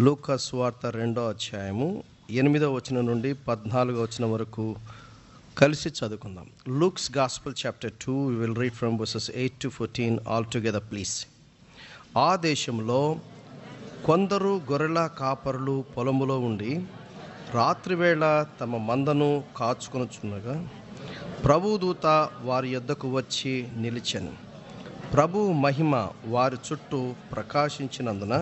లూకాస్ వార్త రెండో అధ్యాయము ఎనిమిదో వచనం నుండి పద్నాలుగో వచనం వరకు కలిసి చదువుకుందాం Luke's gospel chapter two will read from verses eight to fourteen all together please ఆ దేశంలో కొందరు గొర్రెల కాపరులు పొలములో ఉండి రాత్రివేళ తమ మందను కాచుకొనుచున్నగా ప్రభుదూత వారి యొద్దకు వచ్చి నిలిచెను ప్రభు మహిమ వారి చుట్టూ ప్రకాశించినందున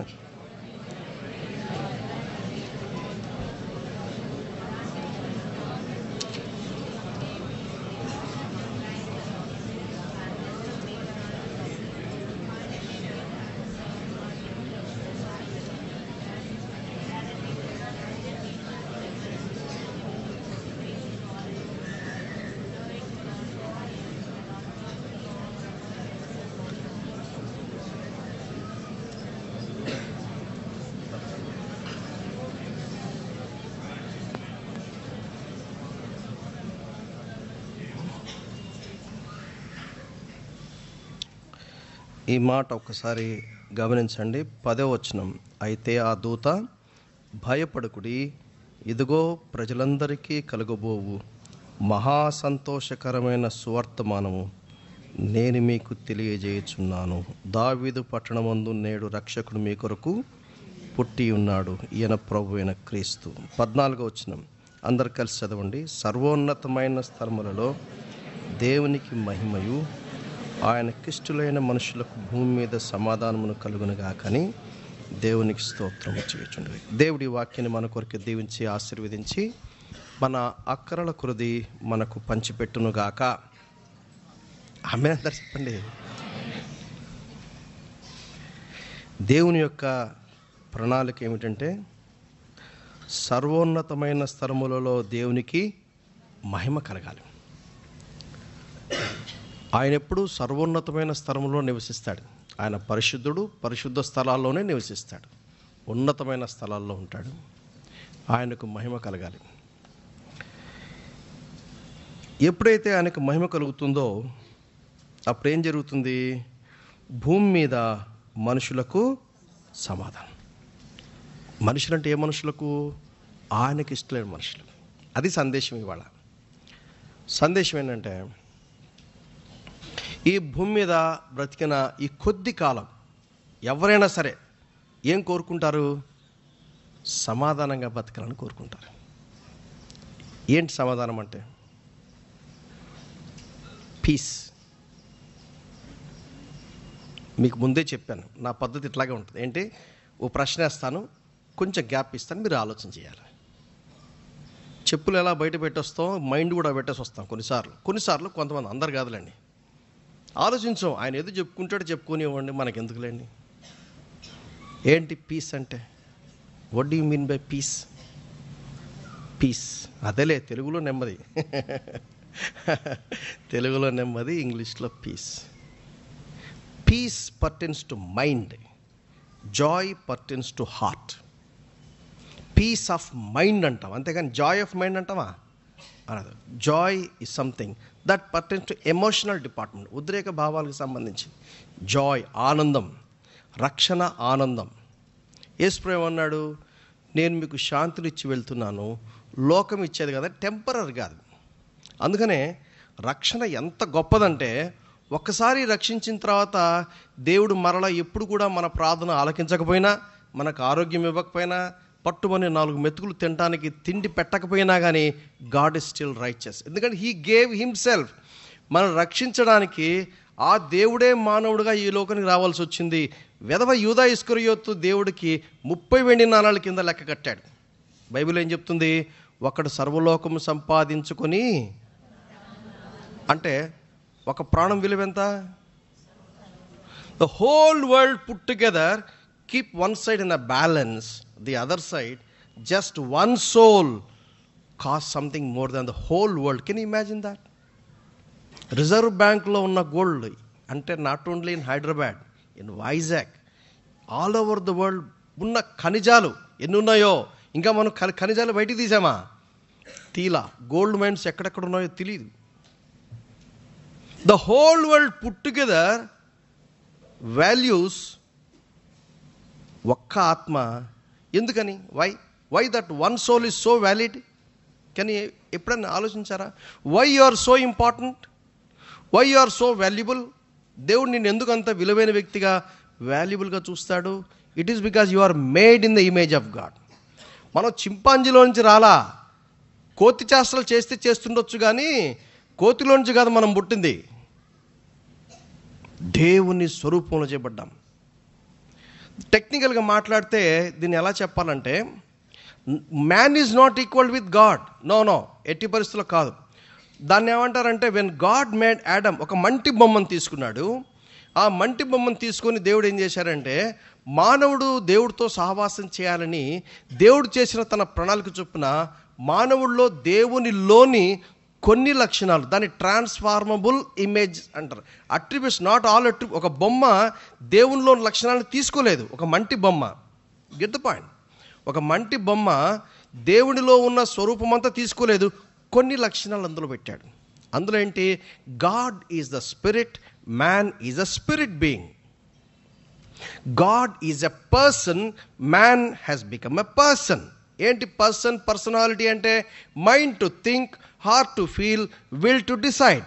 ఈ మాట ఒక్కసారి గమనించండి పదో వచనం అయితే ఆ దూత భయపడకుడి ఇదిగో ప్రజలందరికీ కలుగబోవు మహా సంతోషకరమైన సువర్తమానము నేను మీకు తెలియజేయుచున్నాను దావీదు పట్టణమందు నేడు రక్షకుడు మీ కొరకు పుట్టి ఉన్నాడు ఈయన ప్రభు అయిన క్రీస్తు పద్నాలుగో వచనం అందరు కలిసి చదవండి సర్వోన్నతమైన స్థలములలో దేవునికి మహిమయు ఆయన కిష్టులైన మనుషులకు భూమి మీద సమాధానమును కలుగునుగా కానీ దేవునికి స్తోత్రం చేయుచుండవి దేవుడి వాక్యాన్ని మన కొరకు దీవించి ఆశీర్వదించి మన అక్కరల కురుది మనకు పంచిపెట్టునుగాక ఆమె అందరు చెప్పండి దేవుని యొక్క ప్రణాళిక ఏమిటంటే సర్వోన్నతమైన స్థలములలో దేవునికి మహిమ కలగాలి ఆయన ఎప్పుడు సర్వోన్నతమైన స్థలంలో నివసిస్తాడు ఆయన పరిశుద్ధుడు పరిశుద్ధ స్థలాల్లోనే నివసిస్తాడు ఉన్నతమైన స్థలాల్లో ఉంటాడు ఆయనకు మహిమ కలగాలి ఎప్పుడైతే ఆయనకు మహిమ కలుగుతుందో అప్పుడు ఏం జరుగుతుంది భూమి మీద మనుషులకు సమాధానం మనుషులంటే ఏ మనుషులకు ఆయనకి ఇష్టమైన మనుషులు అది సందేశం ఇవాళ సందేశం ఏంటంటే ఈ భూమి మీద బ్రతికిన ఈ కొద్ది కాలం ఎవరైనా సరే ఏం కోరుకుంటారు సమాధానంగా బతకాలని కోరుకుంటారు ఏంటి సమాధానం అంటే పీస్ మీకు ముందే చెప్పాను నా పద్ధతి ఇట్లాగే ఉంటుంది ఏంటి ఓ ప్రశ్న వేస్తాను కొంచెం గ్యాప్ ఇస్తాను మీరు ఆలోచన చేయాలి చెప్పులు ఎలా బయట పెట్టేస్తాం మైండ్ కూడా పెట్టేసి వస్తాం కొన్నిసార్లు కొన్నిసార్లు కొంతమంది అందరు కాదులేండి ఆలోచించాం ఆయన ఏదో చెప్పుకుంటాడో చెప్పుకోనివ్వండి మనకి ఎందుకులేండి ఏంటి పీస్ అంటే what you mean by peace peace అదేలే తెలుగులో నెమ్మది తెలుగులో నెమ్మది ఇంగ్లీష్లో peace peace pertains to mind joy pertains to heart peace of mind అంటాం అంతేగాని జాయ్ ఆఫ్ మైండ్ అంటామా అనదు joy is something that pertains to emotional department ఉద్రేక భావాలకు సంబంధించి జాయ్ ఆనందం రక్షణ ఆనందం యేసుప్రేమ అన్నాడు నేను మీకు శాంతిని ఇచ్చి వెళ్తున్నాను లోకం ఇచ్చేది కదా టెంపరీ కాదు అందుకనే రక్షణ ఎంత గొప్పదంటే ఒక్కసారి రక్షించిన తర్వాత దేవుడు మరల ఎప్పుడు కూడా మన ప్రార్థన ఆలకించకపోయినా మనకు ఆరోగ్యం ఇవ్వకపోయినా పట్టుమని నాలుగు మెతుకులు తినడానికి తిండి పెట్టకపోయినా కానీ గాడ్ ఇస్ స్టిల్ రైచస్ ఎందుకంటే హీ గేవ్ హిమ్సెల్ఫ్ మనం రక్షించడానికి ఆ దేవుడే మానవుడిగా ఈ లోకానికి రావాల్సి వచ్చింది వెధవ యూదా ఇస్కరియోత్తు దేవుడికి ముప్పై వెండి నాణాల కింద లెక్క కట్టాడు బైబిల్ ఏం చెప్తుంది ఒకడు సర్వలోకము సంపాదించుకొని అంటే ఒక ప్రాణం విలువ ఎంత the whole world put together keep one side in a balance the other side just one soul cost something more than the whole world can imagine that reserve బ్యాంక్లో ఉన్న గోల్డ్ అంటే not only in Hyderabad in Vizag all over the world ఉన్న ఖనిజాలు ఎన్ని ఉన్నాయో ఇంకా మనం ఖని- ఖనిజాలు బయటికి తీసామా తీలా గోల్డ్ మైన్స్ ఎక్కడెక్కడ ఉన్నాయో తెలియదు the whole world put together values ఒక్క ఆత్మ ఎందుకని why why that one soul is so valid కానీ ఎప్పుడన్నా ఆలోచించారా why you are so important why you are so valuable దేవుడు నిన్ను ఎందుకు అంత విలువైన వ్యక్తిగా వాల్యుబుల్గా చూస్తాడు it is because you are made in the image of God మనం చింపాంజీలో నుంచి రాలా కోతి చేష్టలు చేస్తే చేస్తుండొచ్చు కానీ కోతిలో నుంచి కాదు మనం పుట్టింది దేవుని స్వరూపంలో చేపడ్డాం టెక్నికల్గా మాట్లాడితే దీన్ని ఎలా చెప్పాలంటే man is not equal with God no no ఎట్టి పరిస్థితుల్లో కాదు దాన్ని ఏమంటారంటే వెన్ గాడ్ మేడ్ యాడమ్ ఒక మంటి బొమ్మను తీసుకున్నాడు ఆ మంటి బొమ్మను తీసుకొని దేవుడు ఏం చేశారంటే మానవుడు దేవుడితో సహవాసం చేయాలని దేవుడు చేసిన తన ప్రణాళిక చొప్పున మానవుల్లో దేవునిలోని కొన్ని లక్షణాలు దాన్ని ట్రాన్స్ఫార్మబుల్ ఇమేజ్ అంటారు అట్రిబ్యూట్స్ నాట్ ఆల్ అట్రి ఒక బొమ్మ దేవునిలోని లక్షణాలను తీసుకోలేదు ఒక మంటి బొమ్మ గెట్ ద పాయింట్ ఒక మంటి బొమ్మ దేవునిలో ఉన్న స్వరూపం అంతా తీసుకోలేదు కొన్ని లక్షణాలు అందులో పెట్టాడు అందులో ఏంటి God is the spirit man is a spirit being God is a person man has become a person ఏంటి పర్సన్ పర్సనాలిటీ అంటే mind to think heart to feel will to decide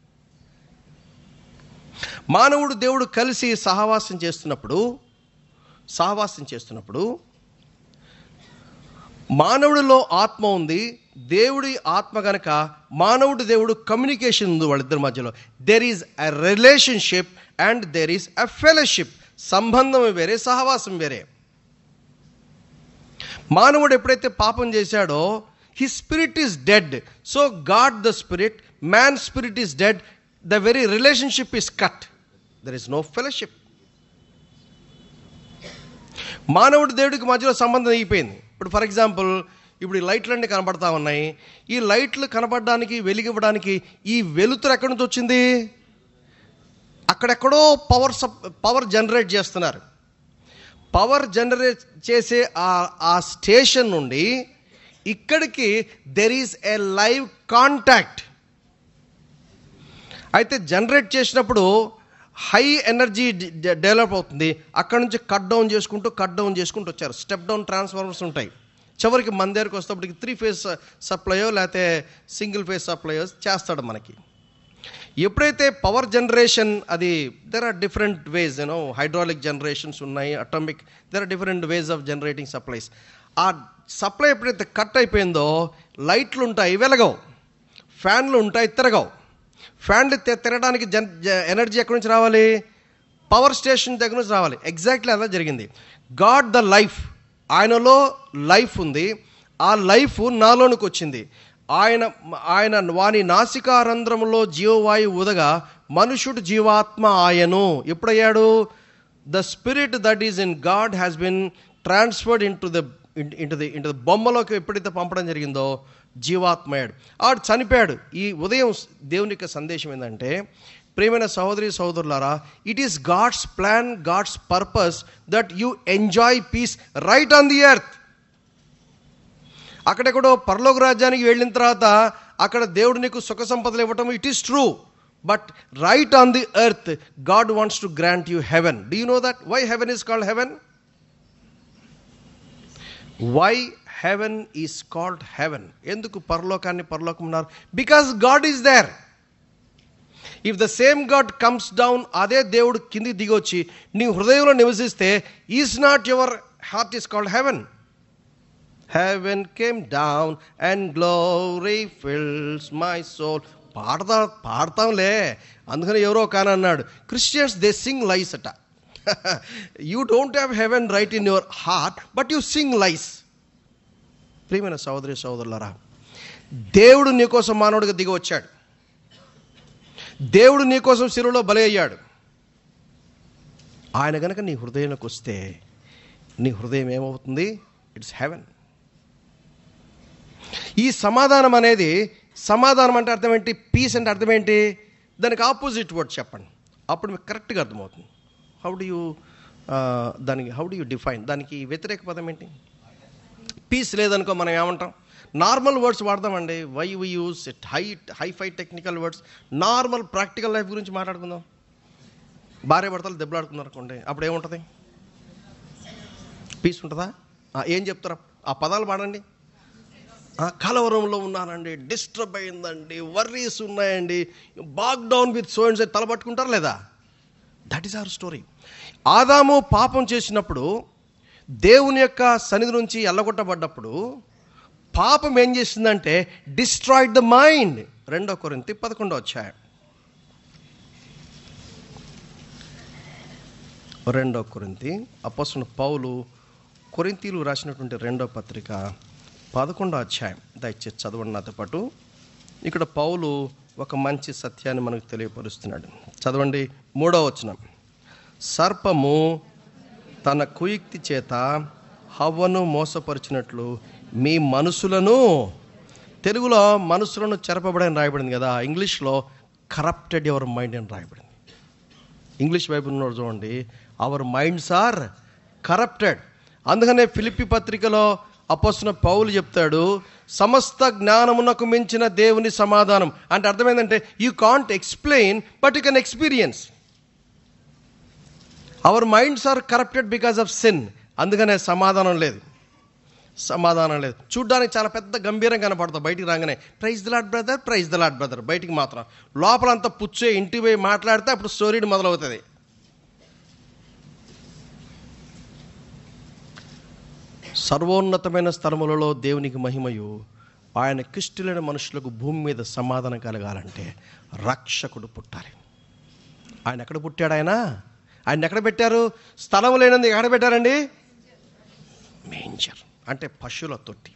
మానవుడు దేవుడు కలిసి సహవాసం చేస్తున్నప్పుడు సహవాసం చేస్తున్నప్పుడు మానవుడిలో ఆత్మ ఉంది దేవుడి ఆత్మ గనక మానవుడు దేవుడు కమ్యూనికేషన్ ఉంది వాళ్ళిద్దరి మధ్యలో there is a relationship and there is a fellowship సంబంధం వేరే సహవాసం వేరే మానవుడు ఎప్పుడైతే పాపం చేశాడో he spirit is dead so God the spirit man spirit is dead the very relationship is cut there is no fellowship మానవుడు దేవుడికి మధ్యలో సంబంధం అయిపోయింది ఇప్పుడు ఫర్ ఎగ్జాంపుల్ ఇప్పుడు ఈ లైట్లు అన్నీ కనబడతా ఉన్నాయి ఈ లైట్లు కనపడడానికి వెలిగివ్వడానికి ఈ వెలుతురు ఎక్కడి నుంచి వచ్చింది అక్కడెక్కడో పవర్ సప్ పవర్ జనరేట్ చేస్తున్నారు పవర్ జనరేట్ చేసే ఆ ఆ స్టేషన్ నుండి ఇక్కడికి there is a live contact అయితే జనరేట్ చేసినప్పుడు హై ఎనర్జీ డెవలప్ అవుతుంది అక్కడ నుంచి కట్ డౌన్ చేసుకుంటూ కట్ డౌన్ చేసుకుంటూ వచ్చారు స్టెప్ డౌన్ ట్రాన్స్ఫార్మర్స్ ఉంటాయి చివరికి మన దగ్గరకు వస్తేప్పటికి త్రీ ఫేజ్ సప్లయో లేకపోతే సింగిల్ ఫేజ్ సప్లయో చేస్తాడు మనకి ఎప్పుడైతే పవర్ జనరేషన్ అది there are different ways you know hydraulic generations ఉన్నాయి atomic there are different ways of generating supplies ఆ సప్లై ఎప్పుడైతే కట్ అయిపోయిందో లైట్లు ఉంటాయి వెలగవు ఫ్యాన్లు ఉంటాయి తిరగవు ఫ్యాన్లు తి- తిరగడానికి జన్ జ- ఎనర్జీ ఎక్కడి నుంచి రావాలి పవర్ స్టేషన్ దగ్గర నుంచి రావాలి ఎగ్జాక్ట్లీ అలా జరిగింది గాడ్ ద లైఫ్ ఆయనలో లైఫ్ ఉంది ఆ లైఫ్ నాలోనికి వచ్చింది ఆయన ఆయన వాని నాసికారంధ్రములో జీవవాయు ఉదగా మనుషుడు జీవాత్మ ఆయను ఎప్పుడయ్యాడు the spirit that is in God has been transferred into the into the into the బొమ్మలోకి ఎప్పుడైతే పంపడం జరిగిందో జీవాత్మ అయ్యాడు ఆడు చనిపోయాడు ఈ ఉదయం దేవుని యొక్క సందేశం ఏంటంటే ప్రియమైన సహోదరి సహోదరులారా it is God's plan God's purpose that you enjoy peace right on the earth అక్కడెక్కడో పరలోక రాజ్యానికి వెళ్ళిన తర్వాత అక్కడ దేవుడు నీకు సుఖ సంపదలు ఇవ్వటం it is true but right on the earth God wants to grant you heaven do you know that why heaven is called heaven why heaven is called heaven ఎందుకు పరలోకాన్ని పరలోకం ఉన్నారు because God is there if the same God comes down అదే దేవుడు కింది దిగొచ్చి నీ హృదయంలో నివసిస్తే is not your heart is called heaven heaven came down and glory fills my soul పాడతా పాడతాంలే అందుకని ఎవరో కాని అన్నాడు క్రిస్టియన్స్ దే సింగ్ లైస్ అట you don't have heaven right in your heart but you sing lies ప్రియమైన సహోదరి సహోదరులరా దేవుడు నీకోసం మానవుడిగా దిగి వచ్చాడు దేవుడు నీకోసం శిలువలో బలి అయ్యాడు ఆయన గనక నీ హృదయంలోకి వస్తే నీ హృదయం ఏమవుతుంది ఇట్స్ హెవెన్ ఈ సమాధానం అనేది సమాధానం అంటే అర్థం ఏంటి పీస్ అంటే అర్థం ఏంటి దానికి ఆపోజిట్ వర్డ్ చెప్పండి అప్పుడు మీకు కరెక్ట్గా అర్థమవుతుంది హౌ డు యూ దానికి హౌ డు యూ డిఫైన్ దానికి వ్యతిరేక పదం ఏంటి పీస్ లేదనుకో మనం ఏమంటాం నార్మల్ వర్డ్స్ వాడదామండి why we use it high hifi technical words normal practical life గురించి మాట్లాడుకుందాం భార్య భర్తలు దెబ్బలాడుకున్నారు అనుకోండి అప్పుడు ఏముంటుంది పీస్ ఉంటుందా ఆ, ఏం చెప్తారా ఆ పదాలు పాడండి ఆ, కలవరంలో ఉన్నానండి డిస్టర్బ్ అయిందండి వర్రీస్ ఉన్నాయండి back down with so and తల పట్టుకుంటారా లేదా దట్ ఈస్ అవర్ స్టోరీ ఆదాము పాపం చేసినప్పుడు దేవుని యొక్క సన్నిధి నుంచి ఎల్లగొట్టబడ్డప్పుడు పాపం ఏం చేసిందంటే డిస్ట్రాయిడ్ ద మైండ్ రెండో కొరింతి పదకొండో వచ్చాయి రెండో కొరింతి అపస్సున పౌలు కొరింతీలు రాసినటువంటి రెండో పత్రిక పదకొండో అధ్యాయం దయచేసి చదవండి నాతో పాటు ఇక్కడ పౌలు ఒక మంచి సత్యాన్ని మనకు తెలియపరుస్తున్నాడు చదవండి మూడో వచనం సర్పము తన కుయుక్తి చేత హవ్వను మోసపరిచినట్లు మీ మనసులను తెలుగులో మనసులను చెరపబడని రాయబడింది కదా ఇంగ్లీష్లో కరప్టెడ్ యువర్ మైండ్ అని రాయబడింది ఇంగ్లీష్ బైబిల్ ఉన్నోడు చూడండి అవర్ మైండ్స్ ఆర్ కరప్టెడ్ అందుకనే ఫిలిప్పి పత్రికలో అపోస్తున్న పౌలు చెప్తాడు సమస్త జ్ఞానమునకు మించిన దేవుని సమాధానం అంటే అర్థమైందంటే you can't explain but you can experience our minds are corrupted because of sin అందుకనే సమాధానం లేదు సమాధానం లేదు చూడ్డానికి చాలా పెద్ద గంభీరం కనపడతాం బయటికి రాగానే praise the lord brother praise the lord brother బయటికి మాత్రం లోపలంతా పుచ్చే ఇంటికి పోయి మాట్లాడితే అప్పుడు స్టోరీ మొదలవుతుంది సర్వోన్నతమైన స్థలములలో దేవునికి మహిమయు ఆయన కిష్టులైన మనుషులకు భూమి మీద సమాధానం కలగాలంటే రక్షకుడు పుట్టాలి ఆయన ఎక్కడ పుట్టాడు ఆయన ఆయన ఎక్కడ పెట్టారు స్థలం లేనందుకు ఎక్కడ పెట్టారండి మేంజర్ అంటే పశువుల తొట్టి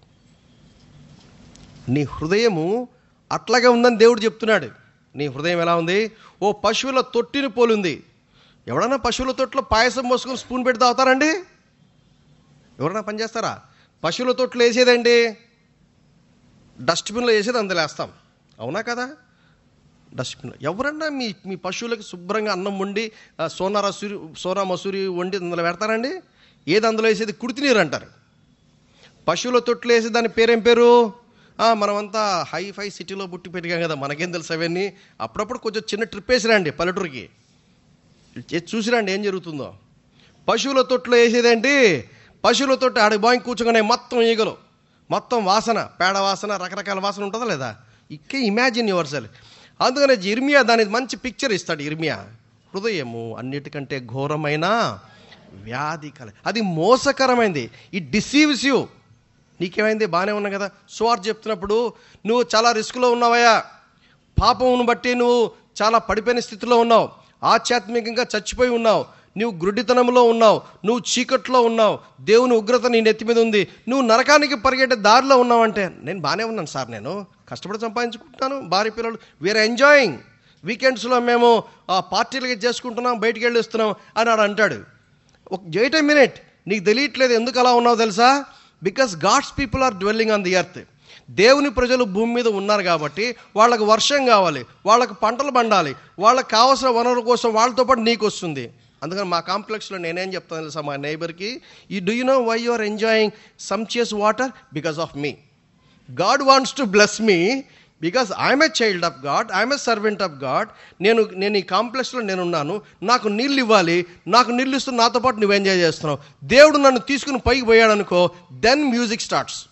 నీ హృదయము అట్లాగే ఉందని దేవుడు చెప్తున్నాడు నీ హృదయం ఎలా ఉంది ఓ పశువుల తొట్టిని పోలుంది ఎవడన్నా పశువుల తొట్టిలో పాయసం మోసుకొని స్పూన్ పెట్టి తాగుతారండి ఎవరన్నా పని చేస్తారా పశువుల తొట్లు వేసేదండి డస్ట్బిన్లో వేసేది అందులో వేస్తాం అవునా కదా డస్ట్బిన్లో ఎవరన్నా మీ మీ పశువులకి శుభ్రంగా అన్నం వండి ఆ, సోనా రసూరి సోనా మసూరి వండి అందులో పెడతారండి ఏది అందులో వేసేది కుడితినీరు అంటారు పశువుల తొట్లు వేసి దాని పేరేం పేరు ఆ, మనమంతా హై ఫై సిటీలో పుట్టి పెరిగాం కదా మనకేం తెలుసు అవన్నీ అప్పుడప్పుడు కొంచెం చిన్న ట్రిప్ వేసిరండి పల్లెటూరుకి చేసి చూసిరండి ఏం జరుగుతుందో పశువుల తొట్లో వేసేదేంటి పశువుల తొట్టి ఆడికి బాగా కూర్చోగానే మొత్తం ఈగలు మొత్తం వాసన పేడ వాసన రకరకాల వాసన ఉంటుందా లేదా ఇక్కే ఇమాజిన్ యువర్ సెల్ అందుకనే ఇర్మియా దానికి మంచి పిక్చర్ ఇస్తాడు ఇర్మియా హృదయము అన్నిటికంటే ఘోరమైన వ్యాధి కల అది మోసకరమైంది ఇట్ డిసీవ్స్ యూ నీకేమైంది బాగానే ఉన్నా కదా సువార్ చెప్తున్నప్పుడు నువ్వు చాలా రిస్క్లో ఉన్నావయ్యా పాపమును బట్టి నువ్వు చాలా పడిపోయిన స్థితిలో ఉన్నావు ఆధ్యాత్మికంగా చచ్చిపోయి ఉన్నావు నువ్వు గ్రుడ్డితనంలో ఉన్నావు నువ్వు చీకట్లో ఉన్నావు దేవుని ఉగ్రత నీ నెత్తి మీద ఉంది నువ్వు నరకానికి పరిగెట్టే దారిలో ఉన్నావంటే నేను బాగానే ఉన్నాను సార్ నేను కష్టపడి సంపాదించుకుంటున్నాను భార్య పిల్లలు వీఆర్ ఎంజాయింగ్ వీకెండ్స్లో మేము ఆ పార్టీలకి చేసుకుంటున్నాం బయటికి వెళ్ళి వస్తున్నాం అని ఆడు అంటాడు ఒక వెయిట్ ఎ మినిట్ నీకు తెలియట్లేదు ఎందుకు అలా ఉన్నావు తెలుసా because God's people are dwelling on the earth దేవుని ప్రజలు భూమి మీద ఉన్నారు కాబట్టి వాళ్ళకి వర్షం కావాలి వాళ్ళకి పంటలు పండాలి వాళ్ళకి కావాల్సిన వనరుల కోసం వాళ్ళతో పాటు నీకు వస్తుంది అందుకని మా కాంప్లెక్స్లో నేనేం చెప్తాను తెలుసా మా నైబర్కి ఈ do you know why you are enjoying sumptuous water because of me God wants to bless me because I'm a child of God I'm a servant of God నేను నేను ఈ కాంప్లెక్స్లో నేను ఉన్నాను నాకు నీళ్ళు ఇవ్వాలి నాకు నీళ్ళు ఇస్తూ నాతో పాటు నువ్వు ఎంజాయ్ చేస్తున్నావు దేవుడు నన్ను తీసుకుని పైకి పోయాడు అనుకో దెన్ మ్యూజిక్ స్టార్ట్స్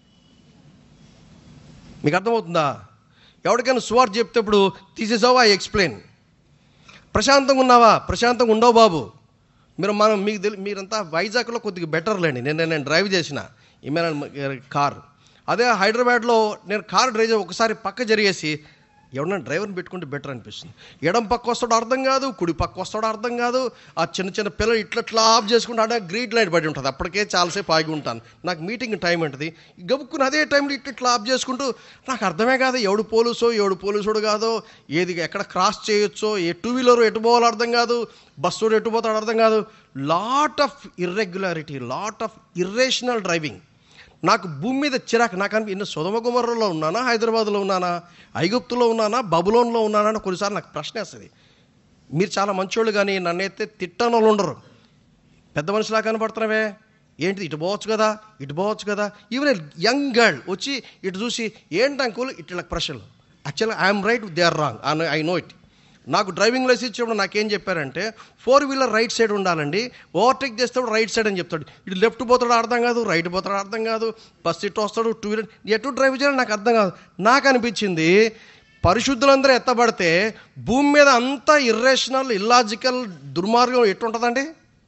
మీకు అర్థమవుతుందా ఎవరికైనా సువార్ చెప్తేప్పుడు తీసేసావా ఐ ఎక్స్ప్లెయిన్ ప్రశాంతంగా ఉన్నావా ప్రశాంతంగా ఉండవు బాబు మీరు మనం మీకు తెలి మీరంతా వైజాగ్లో కొద్దిగా బెటర్ లేండి నేను నేను డ్రైవ్ చేసిన ఇమేన్ కార్ అదే హైదరాబాద్లో నేను కార్ డ్రైవ్ చేసి ఒకసారి పక్క జరిగేసి ఎవడన్నా డ్రైవర్ని పెట్టుకుంటే బెటర్ అనిపిస్తుంది ఎడం పక్క వస్తాడో అర్థం కాదు కుడి పక్క వస్తాడో అర్థం కాదు ఆ చిన్న చిన్న పిల్లలు ఇట్లా ఇట్లా ఆఫ్ చేసుకుంటే ఆడ గ్రీన్ లైట్ పడి ఉంటుంది అప్పటికే చాలాసేపు ఆగి ఉంటాను నాకు మీటింగ్ టైం ఉంటుంది గబుక్కుని అదే టైంలో ఇట్లా ఇట్లా ఆఫ్ చేసుకుంటూ నాకు అర్థమే కాదు ఎవడు పోలీసో ఎవడు పోలీసుడు కాదో ఏది ఎక్కడ క్రాస్ చేయొచ్చో ఏ టూ వీలర్ ఎటు పోవాలో అర్థం కాదు బస్సు ఎటు పోతాడో అర్థం కాదు lot of irregularity lot of irrational driving నాకు భూమి మీద చిరాకు నాకు అనిపి ఇన్ని సుధమ కుమర్రలో ఉన్నానా హైదరాబాద్లో ఉన్నానా ఐగుప్తులో ఉన్నానా బబులోన్లో ఉన్నానా అని కొన్నిసార్లు నాకు ప్రశ్న వేస్తుంది మీరు చాలా మంచోళ్ళు కానీ నన్నైతే తిట్టని వాళ్ళు ఉండరు పెద్ద మనిషిలా కనపడుతున్నావే ఏంటిది ఇటు పోవచ్చు కదా ఇటు పోవచ్చు కదా ఈవెన్ యంగ్ గర్ల్ వచ్చి ఇటు చూసి ఏంటి అంకుల్ ఇట్లా ప్రశ్నలు యాక్చువల్గా I'm right they are wrong I know it నాకు డ్రైవింగ్ లైసెన్స్ ఇచ్చినప్పుడు నాకేం చెప్పారంటే ఫోర్ వీలర్ రైట్ సైడ్ ఉండాలండి ఓవర్టేక్ చేస్తాడు రైట్ సైడ్ అని చెప్తాడు ఇటు లెఫ్ట్ పోతాడు అర్థం కాదు రైట్ పోతాడు అర్థం కాదు బస్ ఇటు వస్తాడు టూ వీలర్ ఎటు డ్రైవ్ చేయాలి నాకు అర్థం కాదు నాకు అనిపించింది పరిశుద్ధులందరూ ఎత్తబడితే భూమి మీద అంతా ఇర్రేషనల్ ఇల్లాజికల్ దుర్మార్గం ఎటు ఉంటుందండి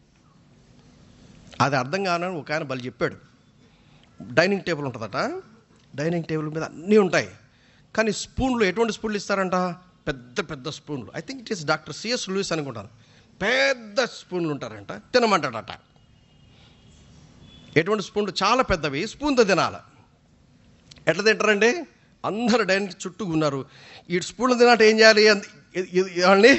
అది అర్థం కానని ఒక ఆయన బలి చెప్పాడు డైనింగ్ టేబుల్ ఉంటుందట డైనింగ్ టేబుల్ మీద అన్నీ ఉంటాయి కానీ స్పూన్లు ఎటువంటి స్పూన్లు ఇస్తారంట పెద్ద పెద్ద స్పూన్లు I think it is doctor C S Lewis అనుకుంటాను పెద్ద స్పూన్లు ఉంటారంట తినమంటాడట ఎటువంటి స్పూన్లు చాలా పెద్దవి స్పూన్తో తినాలి ఎట్లా తింటారండి అందరు డైనింగ్ చుట్టూ ఉన్నారు ఈ స్పూన్లు తినాలంటే ఏం చేయాలి అంద- ఇ- ఇ- ఏమండి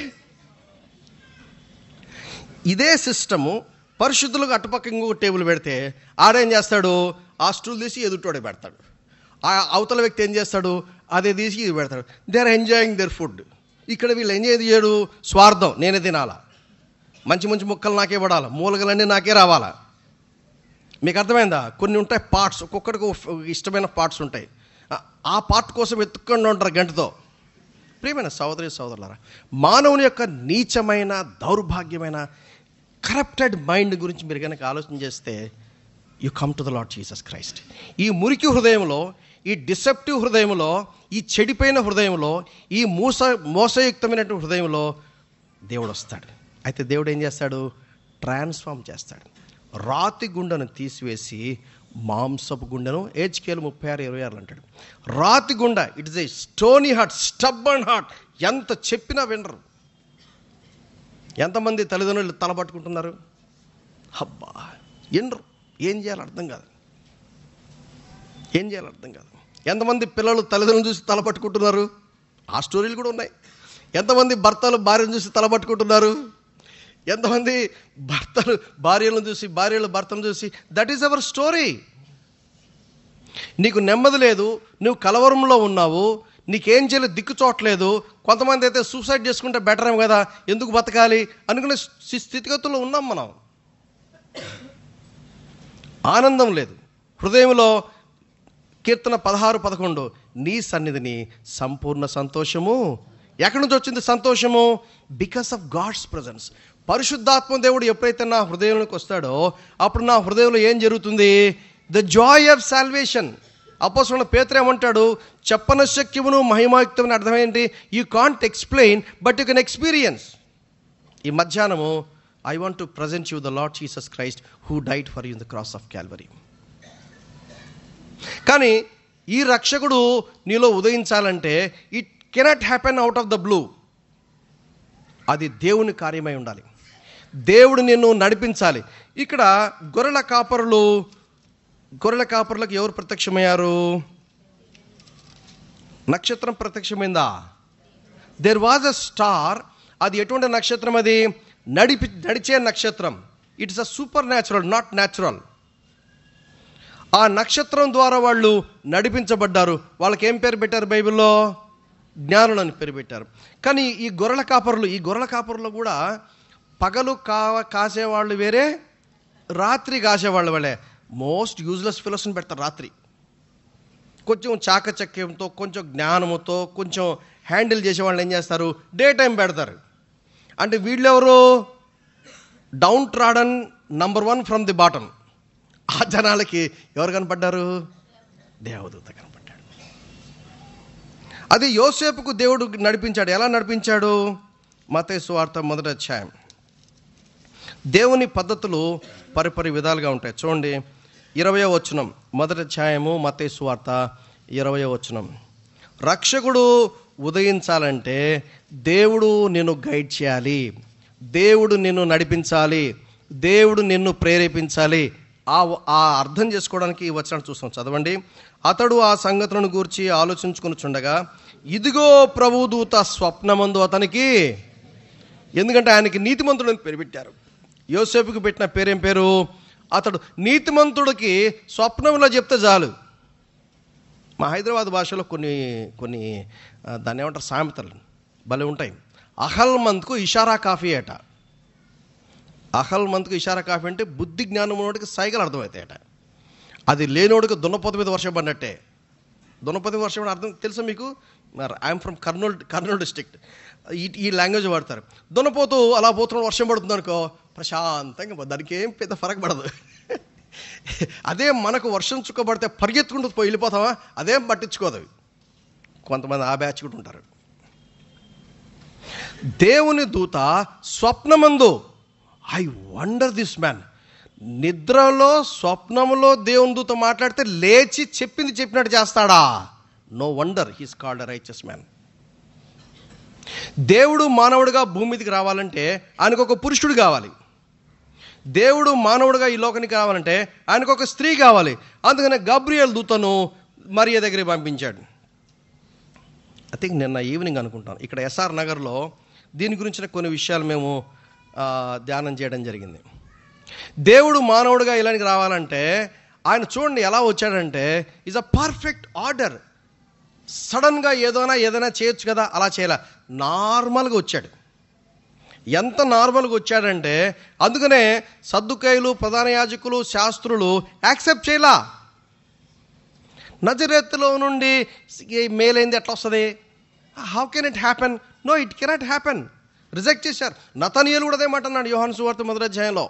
ఇదే సిస్టము పరిశుద్ధులకు అటుపక్క ఇంకొక టేబుల్ పెడితే ఆడేం చేస్తాడు ఆ స్టూల్ తీసి ఎదుటోడే పెడతాడు ఆ అవతల వ్యక్తి ఏం చేస్తాడు అదే తీసి ఇది పెడతాడు they are enjoying their food ఇక్కడ వీళ్ళు ఎంజాయ్ చేయడు స్వార్థం నేనే తినాలా మంచి మంచి ముక్కలు నాకే పడాలా మూలగలన్నీ నాకే రావాలా మీకు అర్థమైందా కొన్ని ఉంటాయి పార్ట్స్ ఒక్కొక్కడికి ఒక ఇష్టమైన పార్ట్స్ ఉంటాయి ఆ- ఆ పార్ట్ కోసం వెతుక్కుండా ఉంటారు గంటతో ప్రియమైన సోదరి సోదరులారా మానవుని యొక్క నీచమైన దౌర్భాగ్యమైన కరప్టెడ్ మైండ్ గురించి మీరు కనుక ఆలోచన చేస్తే you come to the Lord Jesus Christ ఈ మురికి హృదయంలో ఈ డిసెప్టివ్ హృదయంలో ఈ చెడిపోయిన హృదయంలో ఈ మూస మోసయుక్తమైనటువంటి హృదయంలో దేవుడు వస్తాడు అయితే దేవుడు ఏం చేస్తాడు ట్రాన్స్ఫార్మ్ చేస్తాడు రాతి గుండెను తీసివేసి మాంసపు గుండెను ఏజ్కేలు ముప్పై ఆరు ఇరవై ఆరులు అంటాడు రాతి గుండె it is a stony heart stubborn heart ఎంత చెప్పినా వినరు ఎంతమంది తల్లిదండ్రులు తలపట్టుకుంటున్నారు హబ్బా వినరు ఏం చేయాలో అర్థం కాదు ఏం చేయాలో అర్థం కాదు ఎంతమంది పిల్లలు తల్లిదండ్రులు చూసి తలపట్టుకుంటున్నారు ఆ స్టోరీలు కూడా ఉన్నాయి ఎంతమంది భర్తలు భార్యను చూసి తలపట్టుకుంటున్నారు ఎంతమంది భర్తలు భార్యలను చూసి భార్యలు భర్తను చూసి దట్ ఈస్ అవర్ స్టోరీ నీకు నెమ్మది లేదు నువ్వు కలవరంలో ఉన్నావు నీకేం చేయలేదు దిక్కు చూడట్లేదు కొంతమంది అయితే సూసైడ్ చేసుకుంటే బెటర్ ఏమో కదా ఎందుకు బతకాలి అనుకునే స్థి- స్థితిగతుల్లో ఉన్నాం మనం ఆనందం లేదు హృదయంలో కీర్తన పదహారు పదకొండు నీ సన్నిధిని సంపూర్ణ సంతోషము ఎక్కడి నుంచి వచ్చింది సంతోషము బికాస్ ఆఫ్ గాడ్స్ ప్రజెన్స్ పరిశుద్ధాత్మ దేవుడు ఎప్పుడైతే నా హృదయంలోకి వస్తాడో అప్పుడు నా హృదయంలో ఏం జరుగుతుంది ద జాయ్ ఆఫ్ సాల్వేషన్ అపోసన పేతురు ఏమంటాడు చెప్పన శక్యమును మహిమాయుక్తమని అర్థం ఏంటి you can't explain but you can experience ఈ మధ్యాహ్నము I want to present you the Lord Jesus Christ who died for you the cross of Calvary కానీ ఈ రక్షకుడు నీలో ఉదయించాలంటే it cannot happen out of the blue అది దేవుని కార్యమై ఉండాలి దేవుడు నిన్ను నడిపించాలి ఇక్కడ గొర్రెల కాపరులు గొర్రెల కాపరులకు ఎవరు ప్రత్యక్షమయ్యారు నక్షత్రం ప్రత్యక్షమైందా దేర్ వాజ్ అ స్టార్ అది ఎటువంటి నక్షత్రం అది నడిపి నడిచే నక్షత్రం it's a super natural not natural ఆ నక్షత్రం ద్వారా వాళ్ళు నడిపించబడ్డారు వాళ్ళకి ఏం పేరు పెట్టారు బైబిల్లో జ్ఞానులు అని పేరు పెట్టారు కానీ ఈ గొర్రెల కాపరులు ఈ గొర్రెల కాపరులు కూడా పగలు కా కాసేవాళ్ళు వేరే రాత్రి కాసేవాళ్ళు వాళ్ళే మోస్ట్ యూజ్లెస్ ఫిలోస్ని పెడతారు రాత్రి కొంచెం చాకచక్యంతో కొంచెం జ్ఞానముతో కొంచెం హ్యాండిల్ చేసే వాళ్ళు ఏం చేస్తారు డే టైం పెడతారు అంటే వీళ్ళెవరు down trodden number one from the bottom ఆ జనాలకి ఎవరు కనపడ్డారు దేవదూత కనపడ్డాడు అది యోసేపుకు దేవుడు నడిపించాడు ఎలా నడిపించాడు మతేసు వార్త మొదటి అధ్యాయం దేవుని పద్ధతులు పరిపరి విధాలుగా ఉంటాయి చూడండి ఇరవయో వచనం మొదటి అధ్యాయము మతేసు వార్త ఇరవయో వచనం రక్షకుడు ఉదయించాలంటే దేవుడు నిన్ను గైడ్ చేయాలి దేవుడు నిన్ను నడిపించాలి దేవుడు నిన్ను ప్రేరేపించాలి ఆ ఆ అర్థం చేసుకోవడానికి ఈ వచనాన్ని చూస్తాం చదవండి అతడు ఆ సంగతులను గూర్చి ఆలోచించుకుని చుండగా ఇదిగో ప్రభుదూత స్వప్నమందు అతనికి ఎందుకంటే ఆయనకి నీతిమంతుడు అని పేరు పెట్టారు యోసేపుకి పెట్టిన పేరేం పేరు అతడు నీతిమంతుడికి స్వప్నంలో చెప్తే చాలు మా హైదరాబాద్ భాషలో కొన్ని కొన్ని ఆ, దాన్ని ఏమంటారు సామెతలు భలే ఉంటాయి అహల్ మంత్కు ఇషారా కాఫీ అట అహల్ మంత్కు ఇషారా కాఫీ అంటే బుద్ధి జ్ఞానం ఉన్నోడికి సైకిల్ అర్థమవుతాయట అది లేనోడికి దున్నపోత మీద వర్షం పడినట్టే దున్నపోత మీద వర్షం పడిన అర్థం తెలుసా మీకు మరి I'm from Kurnool Kurnool district ఈ ఈ లాంగ్వేజ్ వాడతారు దున్నపోతూ అలా పోతున్న వర్షం పడుతుంది అనుకో ప్రశాంతంగా పో- దానికి ఏం పెద్ద ఫరక్ పడదు అదే మనకు వర్షం చుక్క పడితే పరిగెత్తుకుంటూ పోయి వెళ్ళిపోతామా అదేం పట్టించుకోదు అవి. కొంతమంది ఆ బ్యాచ్ కూడా ఉంటారు దేవుని దూత స్వప్నమందు ఐ వండర్ దిస్ మ్యాన్ నిద్రలో స్వప్నములో దేవుని దూత మాట్లాడితే లేచి చెప్పింది చెప్పినట్టు చేస్తాడా no wonder he's called righteous man దేవుడు మానవుడిగా భూమి మీదకి రావాలంటే ఆయనకు ఒక పురుషుడు కావాలి దేవుడు మానవుడిగా ఈ లోకానికి రావాలంటే ఆయనకు ఒక స్త్రీ కావాలి అందుకనే గబ్రియల్ దూతను మరియ దగ్గరికి పంపించాడు ఐ థింక్ నిన్న ఈవినింగ్ అనుకుంటాను ఇక్కడ ఎస్ఆర్ నగర్లో దీని గురించిన కొన్ని విషయాలు మేము ఆ, ధ్యానం చేయడం జరిగింది దేవుడు మానవుడిగా ఇలానికి రావాలంటే ఆయన చూడండి ఎలా వచ్చాడంటే ఈజ్ అ పర్ఫెక్ట్ ఆర్డర్ సడన్గా ఏదైనా ఏదైనా చేయొచ్చు కదా అలా చేయలే నార్మల్గా వచ్చాడు ఎంత నార్మల్గా వచ్చాడంటే అందుకనే సర్దుకాయలు ప్రధాన యాజకులు శాస్త్రులు యాక్సెప్ట్ చేయలా నజరెత్తులో నుండి ఈ మేలైంది ఎట్లా వస్తుంది how can it happen no it cannot happen reject చేశారు నతనీయులు కూడా అదే మాట అన్నాడు యోహాను సువార్త మొదటి అధ్యాయంలో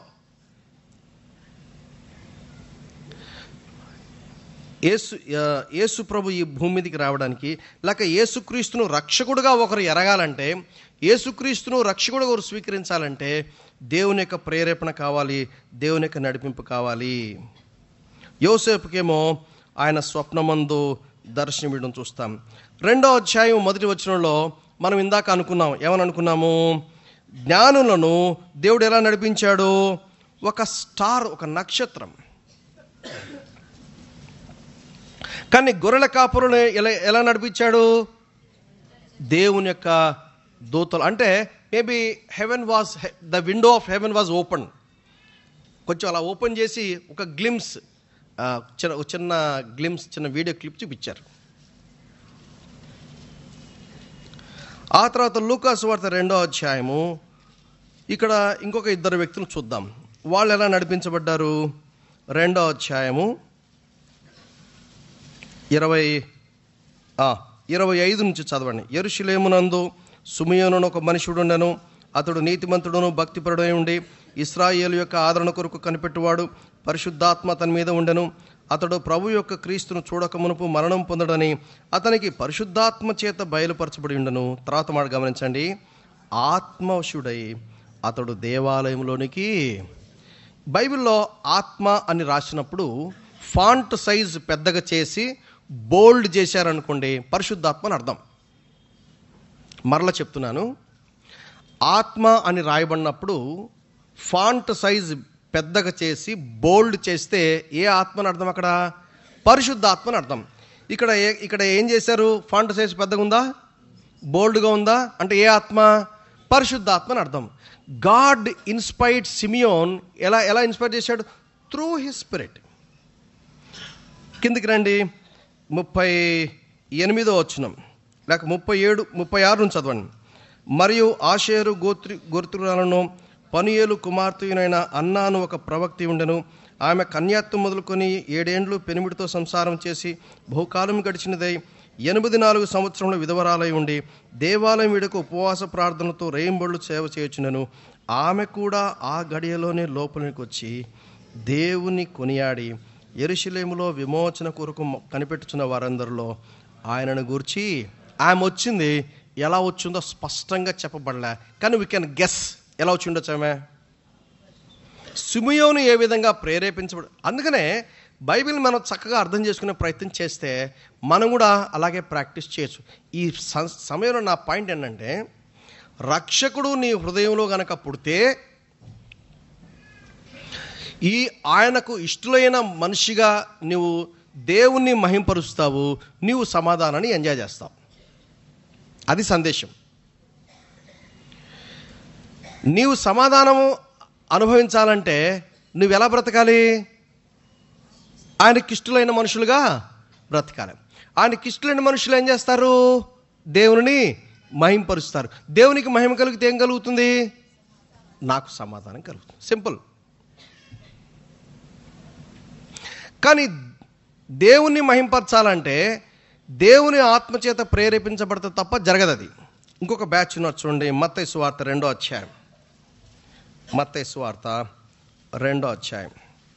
యేసు ఆ, యేసు ప్రభు ఈ భూమి మీదకి రావడానికి లేక యేసుక్రీస్తును రక్షకుడుగా ఒకరు ఎరగాలంటే యేసుక్రీస్తును రక్షకుడుగా ఒకరు స్వీకరించాలంటే దేవుని యొక్క ప్రేరేపణ కావాలి దేవుని యొక్క నడిపింపు కావాలి యోసేపుకేమో ఆయన స్వప్నమందు దర్శనమివ్వడం చూస్తాం రెండో అధ్యాయం మొదటి వచనంలో మనం ఇందాక అనుకున్నాం ఏమని అనుకున్నాము జ్ఞానులను దేవుడు ఎలా నడిపించాడు ఒక స్టార్ ఒక నక్షత్రం కానీ గొర్రెల కాపురుని ఎలా ఎలా నడిపించాడు దేవుని యొక్క దూతలు అంటే maybe heaven was the window of heaven was open కొంచెం అలా ఓపెన్ చేసి ఒక గ్లిమ్స్ చిన్న ఒక చిన్న గ్లిమ్స్ చిన్న వీడియో క్లిప్ చూపించారు ఆ తర్వాత లూకాసు వార్త రెండో అధ్యాయము ఇక్కడ ఇంకొక ఇద్దరు వ్యక్తులు చూద్దాం వాళ్ళు ఎలా నడిపించబడ్డారు రెండో అధ్యాయము ఇరవై ఆ, ఇరవై ఐదు నుంచి చదవండి ఎరుషులేమునందు సుమయోను ఒక మనుషుడుండెను అతడు నీతిమంతుడును భక్తిపరుడై ఉండి ఇస్రాయేలు యొక్క ఆదరణ కొరకు కనిపెట్టువాడు పరిశుద్ధాత్మ అతని మీద ఉండెను అతడు ప్రభు యొక్క క్రీస్తును చూడక మునుపు మరణం పొందడని అతనికి పరిశుద్ధాత్మ చేత బయలుపరచబడి ఉండను తర్వాత మాట గమనించండి ఆత్మవశుడై అతడు దేవాలయంలోనికి బైబిల్లో ఆత్మ అని రాసినప్పుడు ఫాంట్ సైజ్ పెద్దగా చేసి బోల్డ్ చేశారనుకోండి పరిశుద్ధాత్మ అని అర్థం మరలా చెప్తున్నాను ఆత్మ అని రాయబడినప్పుడు ఫాంట్ సైజ్ పెద్దగా చేసి బోల్డ్ చేస్తే ఏ ఆత్మని అర్థం అక్కడ పరిశుద్ధాత్మని అర్థం ఇక్కడ ఏ ఇక్కడ ఏం చేశారు ఫాంట్ సైజ్ పెద్దగా ఉందా బోల్డ్గా ఉందా అంటే ఏ ఆత్మ పరిశుద్ధాత్మని అర్థం గాడ్ ఇన్స్పైర్డ్ సిమియోన్ ఎలా ఎలా ఇన్స్పైర్ చేశాడు త్రూ హిస్ స్పిరిట్ కిందికి రండి ముప్పై ఎనిమిదో వచ్చినం లేక ముప్పై ఏడు ముప్పై ఆరు నుంచి చదవండి మరియు ఆషేరు గోత్రి గోత్రులను పనియేలు కుమార్తెనైన అన్నాను ఒక ప్రవక్తి ఉండెను ఆమె కన్యాత్వం మొదలుకొని ఏడేండ్లు పెనిమిడితో సంసారం చేసి బహుకాలం గడిచినదై ఎనిమిది నాలుగు సంవత్సరంలో విధవరాలై ఉండి దేవాలయం విడకు ఉపవాస ప్రార్థనతో రేయింబళ్ళు సేవ చేయొచ్చునను ఆమె కూడా ఆ గడియలోనే లోపలికి వచ్చి దేవుని కొనియాడి ఎరుషలేములో విమోచన కొరకు మ- కనిపెట్టుచున్న వారందరిలో ఆయనను గూర్చి ఆమె వచ్చింది ఎలా వచ్చిందో స్పష్టంగా చెప్పబడలే కానీ వీ కెన్ గెస్ ఎలా వచ్చి ఉండొచ్చు ఆమె సిమియోను ఏ విధంగా ప్రేరేపించబడు అందుకనే బైబిల్ మనం చక్కగా అర్థం చేసుకునే ప్రయత్నం చేస్తే మనం కూడా అలాగే ప్రాక్టీస్ చేయొచ్చు ఈ స- సమయంలో నా పాయింట్ ఏంటంటే రక్షకుడు నీ హృదయంలో గనక పుడితే ఈ ఆయనకు ఇష్టలైన మనిషిగా నువ్వు దేవుణ్ణి మహింపరుస్తావు నీవు సమాధానాన్ని ఎంజాయ్ చేస్తావు అది సందేశం నీవు సమాధానము అనుభవించాలంటే నువ్వు ఎలా బ్రతకాలి ఆయనకి ఇష్టలైన మనుషులుగా బ్రతకాలి ఆయనకి ఇష్టలైన మనుషులు ఏం చేస్తారు దేవుని మహింపరుస్తారు దేవునికి మహిమ కలిగితే ఏం కలుగుతుంది నాకు సమాధానం కలుగుతుంది సింపుల్ కానీ దేవుణ్ణి మహింపరచాలంటే దేవుని ఆత్మచేత ప్రేరేపించబడితే తప్ప జరగదు అది ఇంకొక బ్యాచ్ ఉన్నారు చూడండి మత్తయి సువార్త రెండో అధ్యాయం మత్తయి సువార్త రెండో అధ్యాయం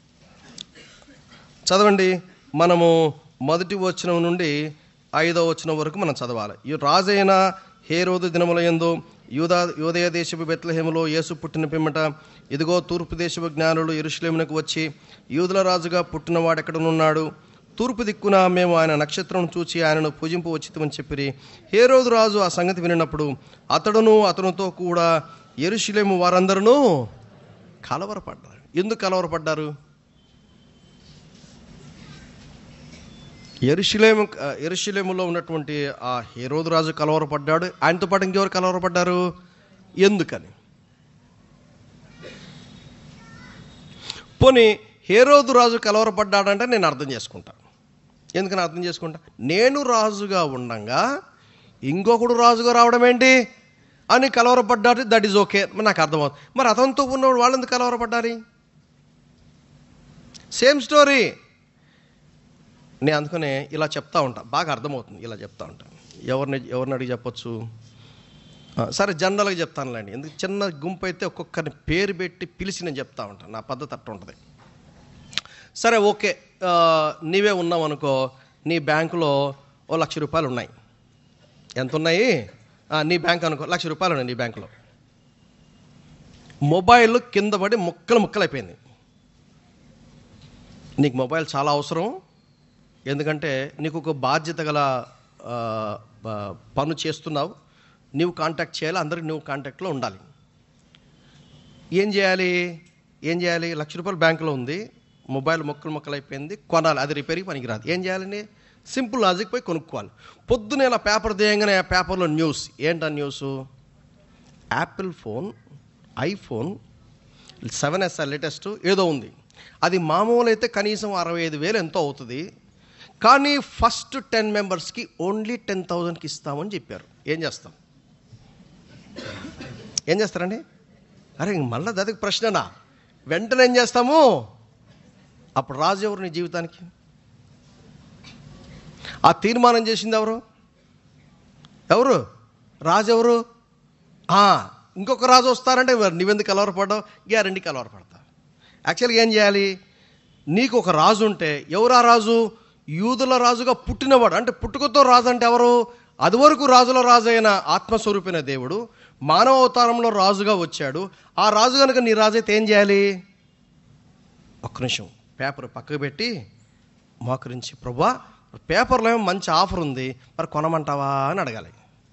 చదవండి మనము మొదటి వచనం నుండి ఐదో వచనం వరకు మనం చదవాలి ఈ రాజైన హేరోదు దినముల యందు యూదా యోదయ దేశపు బెత్లహేములో యేసు పుట్టిన పిమ్మట ఇదిగో తూర్పు దేశపు జ్ఞానులు ఎరుషులేమునకు వచ్చి యూదుల రాజుగా పుట్టినవాడు ఎక్కడనున్నాడు తూర్పు దిక్కున మేము ఆయన నక్షత్రం చూచి ఆయనను పూజింపు వచ్చితమని చెప్పిరి హేరోదు రాజు ఆ సంగతి వినినప్పుడు అతడును అతనితో కూడా ఎరుషులేము వారందరూ కలవరపడ్డారు ఎందుకు కలవరపడ్డారు ఎరుషులేము ఎరుషులేములో ఉన్నటువంటి ఆ హేరోదు రాజు కలవరపడ్డాడు ఆయనతో పాటు ఇంకెవరు కలవరపడ్డారు ఎందుకని పోనీ హేరోదు రాజు కలవరపడ్డాడంటే నేను అర్థం చేసుకుంటా ఎందుకని అర్థం చేసుకుంటా నేను రాజుగా ఉండంగా ఇంకొకడు రాజుగా రావడం ఏంటి అని కలవరపడ్డాడు దట్ ఈజ్ ఓకే నాకు అర్థమవుతుంది మరి అతనితో ఉన్నవాడు వాళ్ళు ఎందుకు కలవరపడ్డారు సేమ్ స్టోరీ నేను అందుకనే ఇలా చెప్తా ఉంటా బాగా అర్థమవుతుంది ఇలా చెప్తా ఉంటా ఎవరిని ఎవరిని అడిగి చెప్పొచ్చు ఆ, సరే జనరల్గా చెప్తానులేండి ఎందుకు చిన్న గుంపు అయితే ఒక్కొక్కరిని పేరు పెట్టి పిలిచి నేను చెప్తా ఉంటాను నా పద్ధతి అట్ట ఉంటుంది సరే ఓకే ఆ, నీవే ఉన్నావు అనుకో నీ బ్యాంకులో ఓ లక్ష రూపాయలు ఉన్నాయి ఎంత ఉన్నాయి ఆ, నీ బ్యాంక్ అనుకో లక్ష రూపాయలు ఉన్నాయి నీ బ్యాంకులో మొబైల్ కింద పడి ముక్కలు ముక్కలు అయిపోయింది నీకు మొబైల్ చాలా అవసరం ఎందుకంటే నీకు ఒక బాధ్యత గల ఆ, ఆ, పను చేస్తున్నావు నువ్వు కాంటాక్ట్ చేయాలి అందరికి నువ్వు కాంటాక్ట్లో ఉండాలి ఏం చేయాలి ఏం చేయాలి లక్ష రూపాయలు బ్యాంకులో ఉంది మొబైల్ మొక్కలు మొక్కలు అయిపోయింది కొనాలి అది రిపేర్కి పనికిరాదు ఏం చేయాలండి సింపుల్ లాజిక్ పోయి కొనుక్కోవాలి పొద్దునే ఇలా పేపర్ తీయంగానే ఆ పేపర్లో న్యూస్ ఏంటా news apple phone iPhone seven SR latest ఏదో ఉంది అది మామూలు అయితే కనీసం అరవై ఐదు వేలు ఎంతో అవుతుంది కానీ ఫస్ట్ టెన్ మెంబర్స్కి ఓన్లీ టెన్ థౌజండ్కి ఇస్తామని చెప్పారు ఏం చేస్తాం ఏం చేస్తారండి అరే ఇంక మళ్ళీ దానికి ప్రశ్ననా వెంటనే ఏం చేస్తాము అప్పుడు రాజు ఎవరు నీ జీవితానికి ఆ తీర్మానం చేసింది ఎవరు ఎవరు రాజు ఎవరు ఆ, ఇంకొక రాజు వస్తారంటే మరి నువ్వెందుకు కలవరపడ్డావు గ్యారంటీ కలవరపడతా యాక్చువల్గా ఏం చేయాలి నీకు ఒక రాజు ఉంటే ఎవరు ఆ రాజు యూదుల రాజుగా పుట్టినవాడు అంటే పుట్టుకతో రాజు అంటే ఎవరు అది వరకు రాజుల రాజు అయిన ఆత్మస్వరూపైన దేవుడు మానవ అవతారంలో రాజుగా వచ్చాడు ఆ రాజు కనుక నీ రాజు అయితే ఏం చేయాలి ఒక్క నిమిషం పేపర్ పక్కకు పెట్టి మోకరించి ప్రభా పేపర్లో ఏమో మంచి ఆఫర్ ఉంది మరి కొనమంటావా అని అడగాలి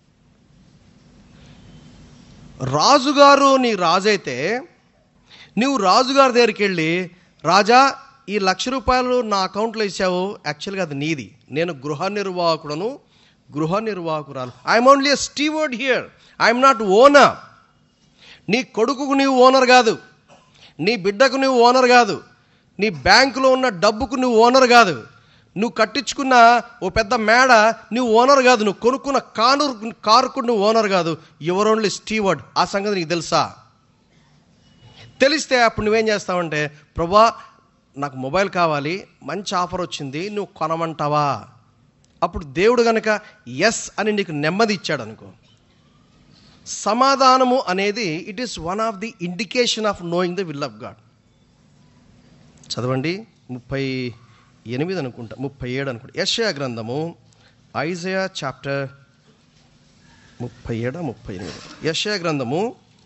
రాజుగారు నీ రాజైతే నువ్వు రాజుగారి దగ్గరికి వెళ్ళి రాజా ఈ లక్ష రూపాయలు నా అకౌంట్లో ఇచ్చావు యాక్చువల్గా అది నీది నేను గృహ నిర్వాహకుడను గృహ నిర్వాహకురాలు I'm only a steward here I'm not owner నీ కొడుకుకు నీవు ఓనర్ కాదు నీ బిడ్డకు నువ్వు ఓనర్ కాదు నీ బ్యాంకులో ఉన్న డబ్బుకు నువ్వు ఓనర్ కాదు నువ్వు కట్టించుకున్న ఓ పెద్ద మేడ నువ్వు ఓనర్ కాదు నువ్వు కొనుక్కున్న కారు కారుకు నువ్వు ఓనర్ కాదు యువర్ ఓన్లీ స్టీవర్డ్ ఆ సంగతి నీకు తెలుసా తెలిస్తే అప్పుడు నువ్వేం చేస్తావంటే ప్రభా నాకు మొబైల్ కావాలి మంచి ఆఫర్ వచ్చింది నువ్వు కొనమంటావా అప్పుడు దేవుడు గనక ఎస్ అని నీకు నెమ్మది ఇచ్చాడు అనుకో సమాధానము అనేది it is one of the indication of knowing the will of God చదవండి ముప్పై ఎనిమిది అనుకుంటా ముప్పై ఏడు అనుకుంటా యషయా గ్రంథము ఐజయా చాప్టర్ ముప్పై ఏడా ముప్పై ఎనిమిది యషయా గ్రంథము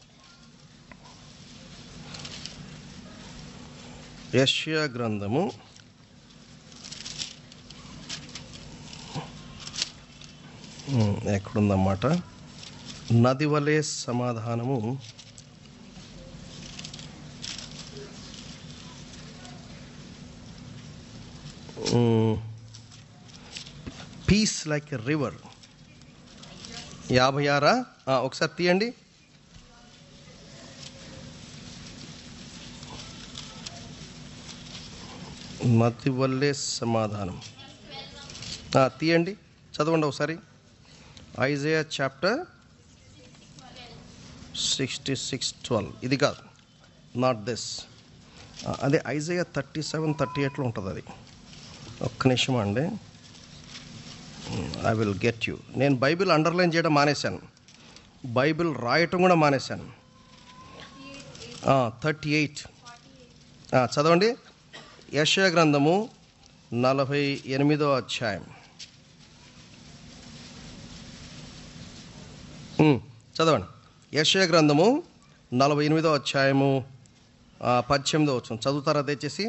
యష్యా గ్రంథము ఉమ్, ఎక్కడుందన్నమాట నది వలె సమాధానము పీస్ లైక్ ఎ రివర్ యాభై ఆరా ఆ, ఒకసారి తీయండి మతి వల్లే సమాధానం ఆ, తీయండి చదవండి ఒకసారి Isaiah chapter sixty six twelve ఇది కాదు నాట్ దిస్ అదే ఐజయా థర్టీ సెవెన్ థర్టీ ఎయిట్లో ఉంటుంది అది ఒక్క నిమిషం అండి ఐ విల్ గెట్ యూ నేను బైబిల్ అండర్లైన్ చేయడం మానేశాను బైబిల్ రాయటం కూడా మానేశాను థర్టీ ఎయిట్ చదవండి యశయ గ్రంథము నలభై ఎనిమిదో అధ్యాయం ఉమ్, చదవండి యశయ గ్రంథము నలభై ఎనిమిదో అధ్యాయము ఆ, పద్దెనిమిదో వచ్చిన చదువుతారా దయచేసి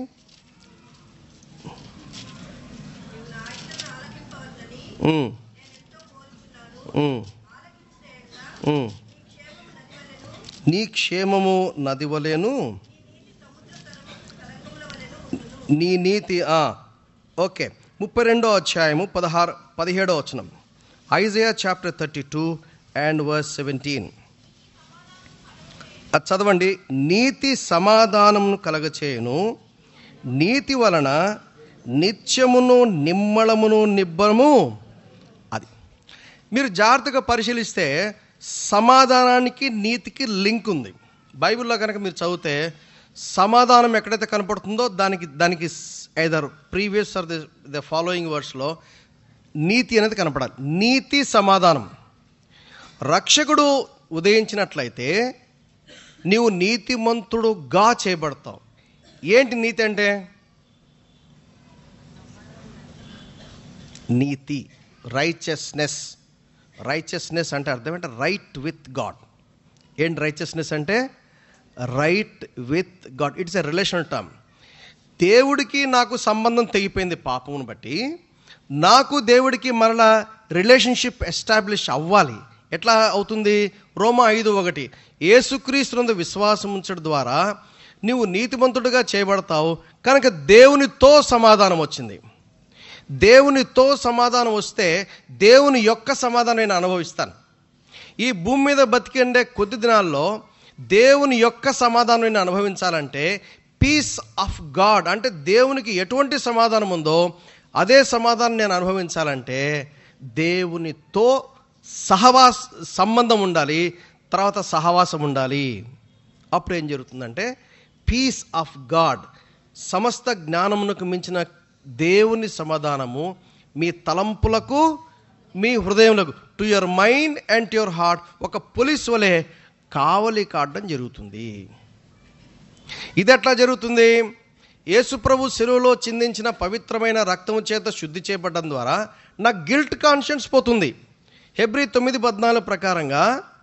ఉమ్, ఉమ్, ఉమ్. నీ క్షేమము నదివలేను నీ నీతి ఆ, ఓకే ముప్పై రెండో అధ్యాయము పదహారు పదిహేడో వచనం Isaiah chapter thirty two and verse seventeen అది చదవండి నీతి సమాధానమును కలగచేయును నీతి వలన నిత్యమును నిమ్మళమును నిబ్బరము అది మీరు జాగ్రత్తగా పరిశీలిస్తే సమాధానానికి నీతికి లింక్ ఉంది బైబిల్లో కనుక మీరు చదివితే సమాధానం ఎక్కడైతే కనపడుతుందో దానికి దానికి either previous or the the following వర్డ్స్లో నీతి అనేది కనపడాలి నీతి సమాధానం రక్షకుడు ఉదయించినట్లయితే నీవు నీతిమంతుడుగా చేయబడతావు ఏంటి నీతి అంటే నీతి రైచస్నెస్ రైచస్నెస్ అంటే అర్థం ఏంటంటే రైట్ విత్ గాడ్ ఏంటి రైచస్నెస్ అంటే right with God it's a relation term దేవుడికి నాకు సంబంధం తెగిపోయింది పాపమును బట్టి నాకు దేవుడికి మరలా రిలేషన్షిప్ ఎస్టాబ్లిష్ అవ్వాలి ఎట్లా అవుతుంది రోమా ఐదు ఒకటి ఏసుక్రీస్తునందు విశ్వాసం ఉంచడం ద్వారా నీవు నీతిమంతుడిగా చేయబడతావు కనుక దేవునితో సమాధానం వచ్చింది దేవునితో సమాధానం వస్తే దేవుని యొక్క సమాధానం నేను అనుభవిస్తాను ఈ భూమి మీద బతికండే కొద్ది దినాల్లో దేవుని యొక్క సమాధానం నేను అనుభవించాలంటే పీస్ ఆఫ్ గాడ్ అంటే దేవునికి ఎటువంటి సమాధానం ఉందో అదే సమాధానం నేను అనుభవించాలంటే దేవునితో సహవాస సంబంధం ఉండాలి తర్వాత సహవాసం ఉండాలి అప్పుడు ఏం జరుగుతుందంటే పీస్ ఆఫ్ గాడ్ సమస్త జ్ఞానమునకు మించిన దేవుని సమాధానము మీ తలంపులకు మీ హృదయములకు to your mind and to your heart ఒక పోలీస్ వలె కావలి కాడడం జరుగుతుంది ఇది ఎట్లా జరుగుతుంది యేసుప్రభు సెలువులో చిందించిన పవిత్రమైన రక్తము చేత శుద్ధి చేయబడడం ద్వారా నా గిల్ట్ కాన్షియన్స్ పోతుంది హెబ్రి తొమ్మిది పద్నాలుగు ప్రకారంగా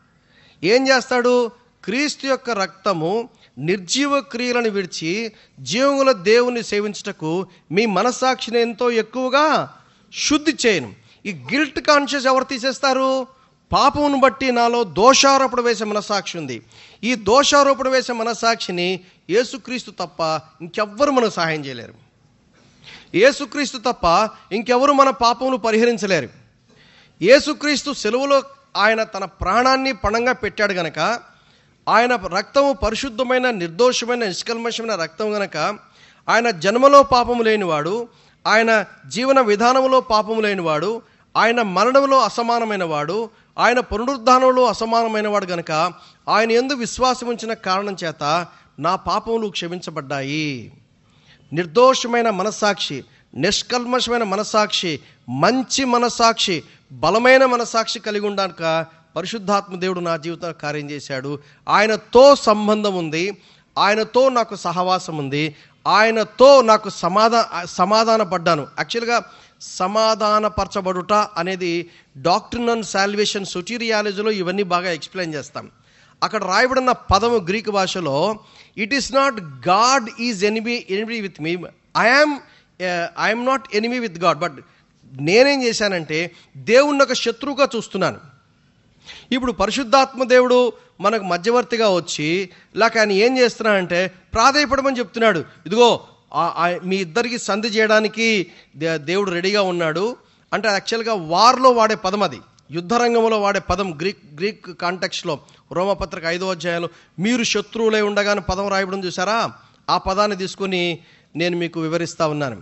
ఏం చేస్తాడు క్రీస్తు యొక్క రక్తము నిర్జీవ క్రియలను విడిచి జీవముల దేవుని సేవించుటకు మీ మనస్సాక్షిని ఎంతో ఎక్కువగా శుద్ధి చేయను ఈ గిల్ట్ కాన్షియస్ ఎవరు తీసేస్తారు పాపమును బట్టి నాలో దోషారోపణ వేసే మనస్సాక్షి ఉంది ఈ దోషారోపణ వేసే మనస్సాక్షిని యేసుక్రీస్తు తప్ప ఇంకెవ్వరు మనకు సహాయం చేయలేరు యేసుక్రీస్తు తప్ప ఇంకెవరు మన పాపమును పరిహరించలేరు యేసుక్రీస్తు సెలవులో ఆయన తన ప్రాణాన్ని పణంగా పెట్టాడు గనక ఆయన రక్తము పరిశుద్ధమైన నిర్దోషమైన నిష్కల్మషమైన రక్తం గనక ఆయన జన్మలో పాపము లేనివాడు ఆయన జీవన విధానంలో పాపము లేనివాడు ఆయన మరణంలో అసమానమైన వాడు ఆయన పునరుద్ధానంలో అసమానమైన వాడు గనక ఆయన ఎందు విశ్వాసం ఉంచిన కారణం చేత నా పాపములు క్షమించబడ్డాయి నిర్దోషమైన మనస్సాక్షి నిష్కల్మషమైన మనస్సాక్షి మంచి మనస్సాక్షి బలమైన మనస్సాక్షి కలిగి ఉండాక పరిశుద్ధాత్మ దేవుడు నా జీవితంలో కార్యం చేశాడు ఆయనతో సంబంధం ఉంది ఆయనతో నాకు సహవాసం ఉంది ఆయనతో నాకు సమాధా సమాధాన పడ్డాను యాక్చువల్గా సమాధానపరచబడుట అనేది డాక్ట్రిన్ అండ్ సాల్వేషన్ సొటీరియాలజీలో ఇవన్నీ బాగా ఎక్స్ప్లెయిన్ చేస్తాం అక్కడ రాయబడిన పదము గ్రీక్ భాషలో it is not God is enemy enemy with me I'm I'm not enemy with God but నేనేం చేశానంటే దేవుణ్ణి ఒక శత్రువుగా చూస్తున్నాను ఇప్పుడు పరిశుద్ధాత్మ దేవుడు మనకు మధ్యవర్తిగా వచ్చి లేక ఆయన ఏం చేస్తున్నాడంటే ప్రాధాయపడమని చెప్తున్నాడు ఇదిగో ఆ- ఆ- మీ ఇద్దరికి సంధి చేయడానికి దే- దేవుడు రెడీగా ఉన్నాడు అంటే యాక్చువల్గా వార్లో వాడే పదం అది యుద్ధరంగంలో వాడే పదం గ్రీక్ గ్రీక్ కాంటెక్స్లో రోమపత్రిక ఐదో అధ్యాయంలో మీరు శత్రువులై ఉండగానే పదం రాయడం చూసారా ఆ పదాన్ని తీసుకొని నేను మీకు వివరిస్తా ఉన్నాను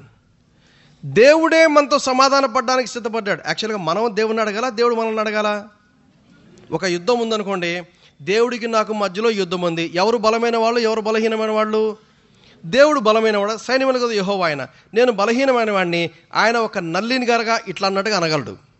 దేవుడే మనతో సమాధాన పడడానికి సిద్ధపడ్డాడు యాక్చువల్గా మనం దేవుని అడగాల దేవుడు మనల్ని అడగాల ఒక యుద్ధం ఉందనుకోండి దేవుడికి నాకు మధ్యలో యుద్ధం ఉంది ఎవరు బలమైన వాళ్ళు ఎవరు బలహీనమైన వాళ్ళు దేవుడు బలమైన వాడు సైన్యములు కదా యహో ఆయన నేను బలహీనమైన వాడిని ఆయన ఒక నల్లిని గారుగా ఇట్లా అన్నట్టుగా అనగలడు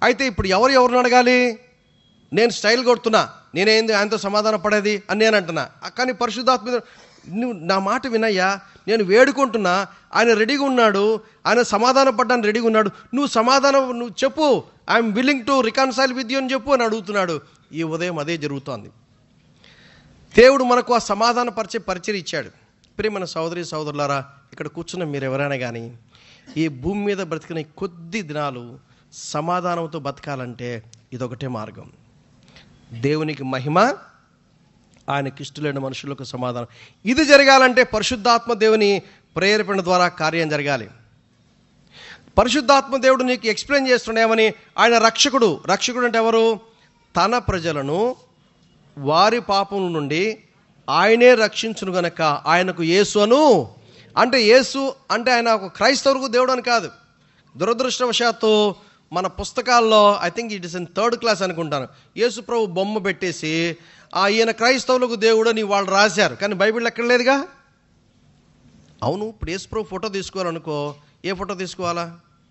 అయితే ఇప్పుడు ఎవరు ఎవరిని అడగాలి నేను స్టైల్ కొడుతున్నా నేనేంది ఆయనతో సమాధాన పడేది అని నేను అంటున్నా ఆ, కానీ పరిశుద్ధాత్మ నువ్వు నా మాట వినయ్యా నేను వేడుకుంటున్నా ఆయన రెడీగా ఉన్నాడు ఆయన సమాధానం పడ్డానికి రెడీగా ఉన్నాడు నువ్వు సమాధానం నువ్వు చెప్పు I'm willing to reconcile with you అని చెప్పు అని అడుగుతున్నాడు ఈ ఉదయం అదే జరుగుతోంది దేవుడు మనకు ఆ సమాధాన పరిచే పరిచయం ఇచ్చాడు ప్రియమైన సోదరి సోదరులారా ఇక్కడ కూర్చున్న మీరు ఎవరైనా కానీ ఈ భూమి మీద బ్రతికిన ఈ కొద్ది దినాలు సమాధానంతో బతకాలంటే ఇదొకటే మార్గం దేవునికి మహిమ ఆయనకి ఇష్టలేని మనుషులకు సమాధానం ఇది జరగాలంటే పరిశుద్ధాత్మ దేవుని ప్రేరేపణ ద్వారా కార్యం జరగాలి పరిశుద్ధాత్మ దేవుడు నీకు ఎక్స్ప్లెయిన్ చేస్తుండేమని ఆయన రక్షకుడు రక్షకుడు అంటే ఎవరు తన ప్రజలను వారి పాపం నుండి ఆయనే రక్షించును గనక ఆయనకు యేసు అను అంటే యేసు అంటే ఆయన ఒక క్రైస్తవులకు దేవుడు అని కాదు దురదృష్టవశాత్తు మన పుస్తకాల్లో I think it is in third class అనుకుంటాను యేసు ప్రభు బొమ్మ పెట్టేసి ఆ ఈయన క్రైస్తవులకు దేవుడు అని వాళ్ళు రాశారు కానీ బైబిల్ ఎక్కడ లేదుగా అవును ఇప్పుడు యేసు ప్రభు ఫోటో తీసుకోవాలనుకో ఏ ఫోటో తీసుకోవాలా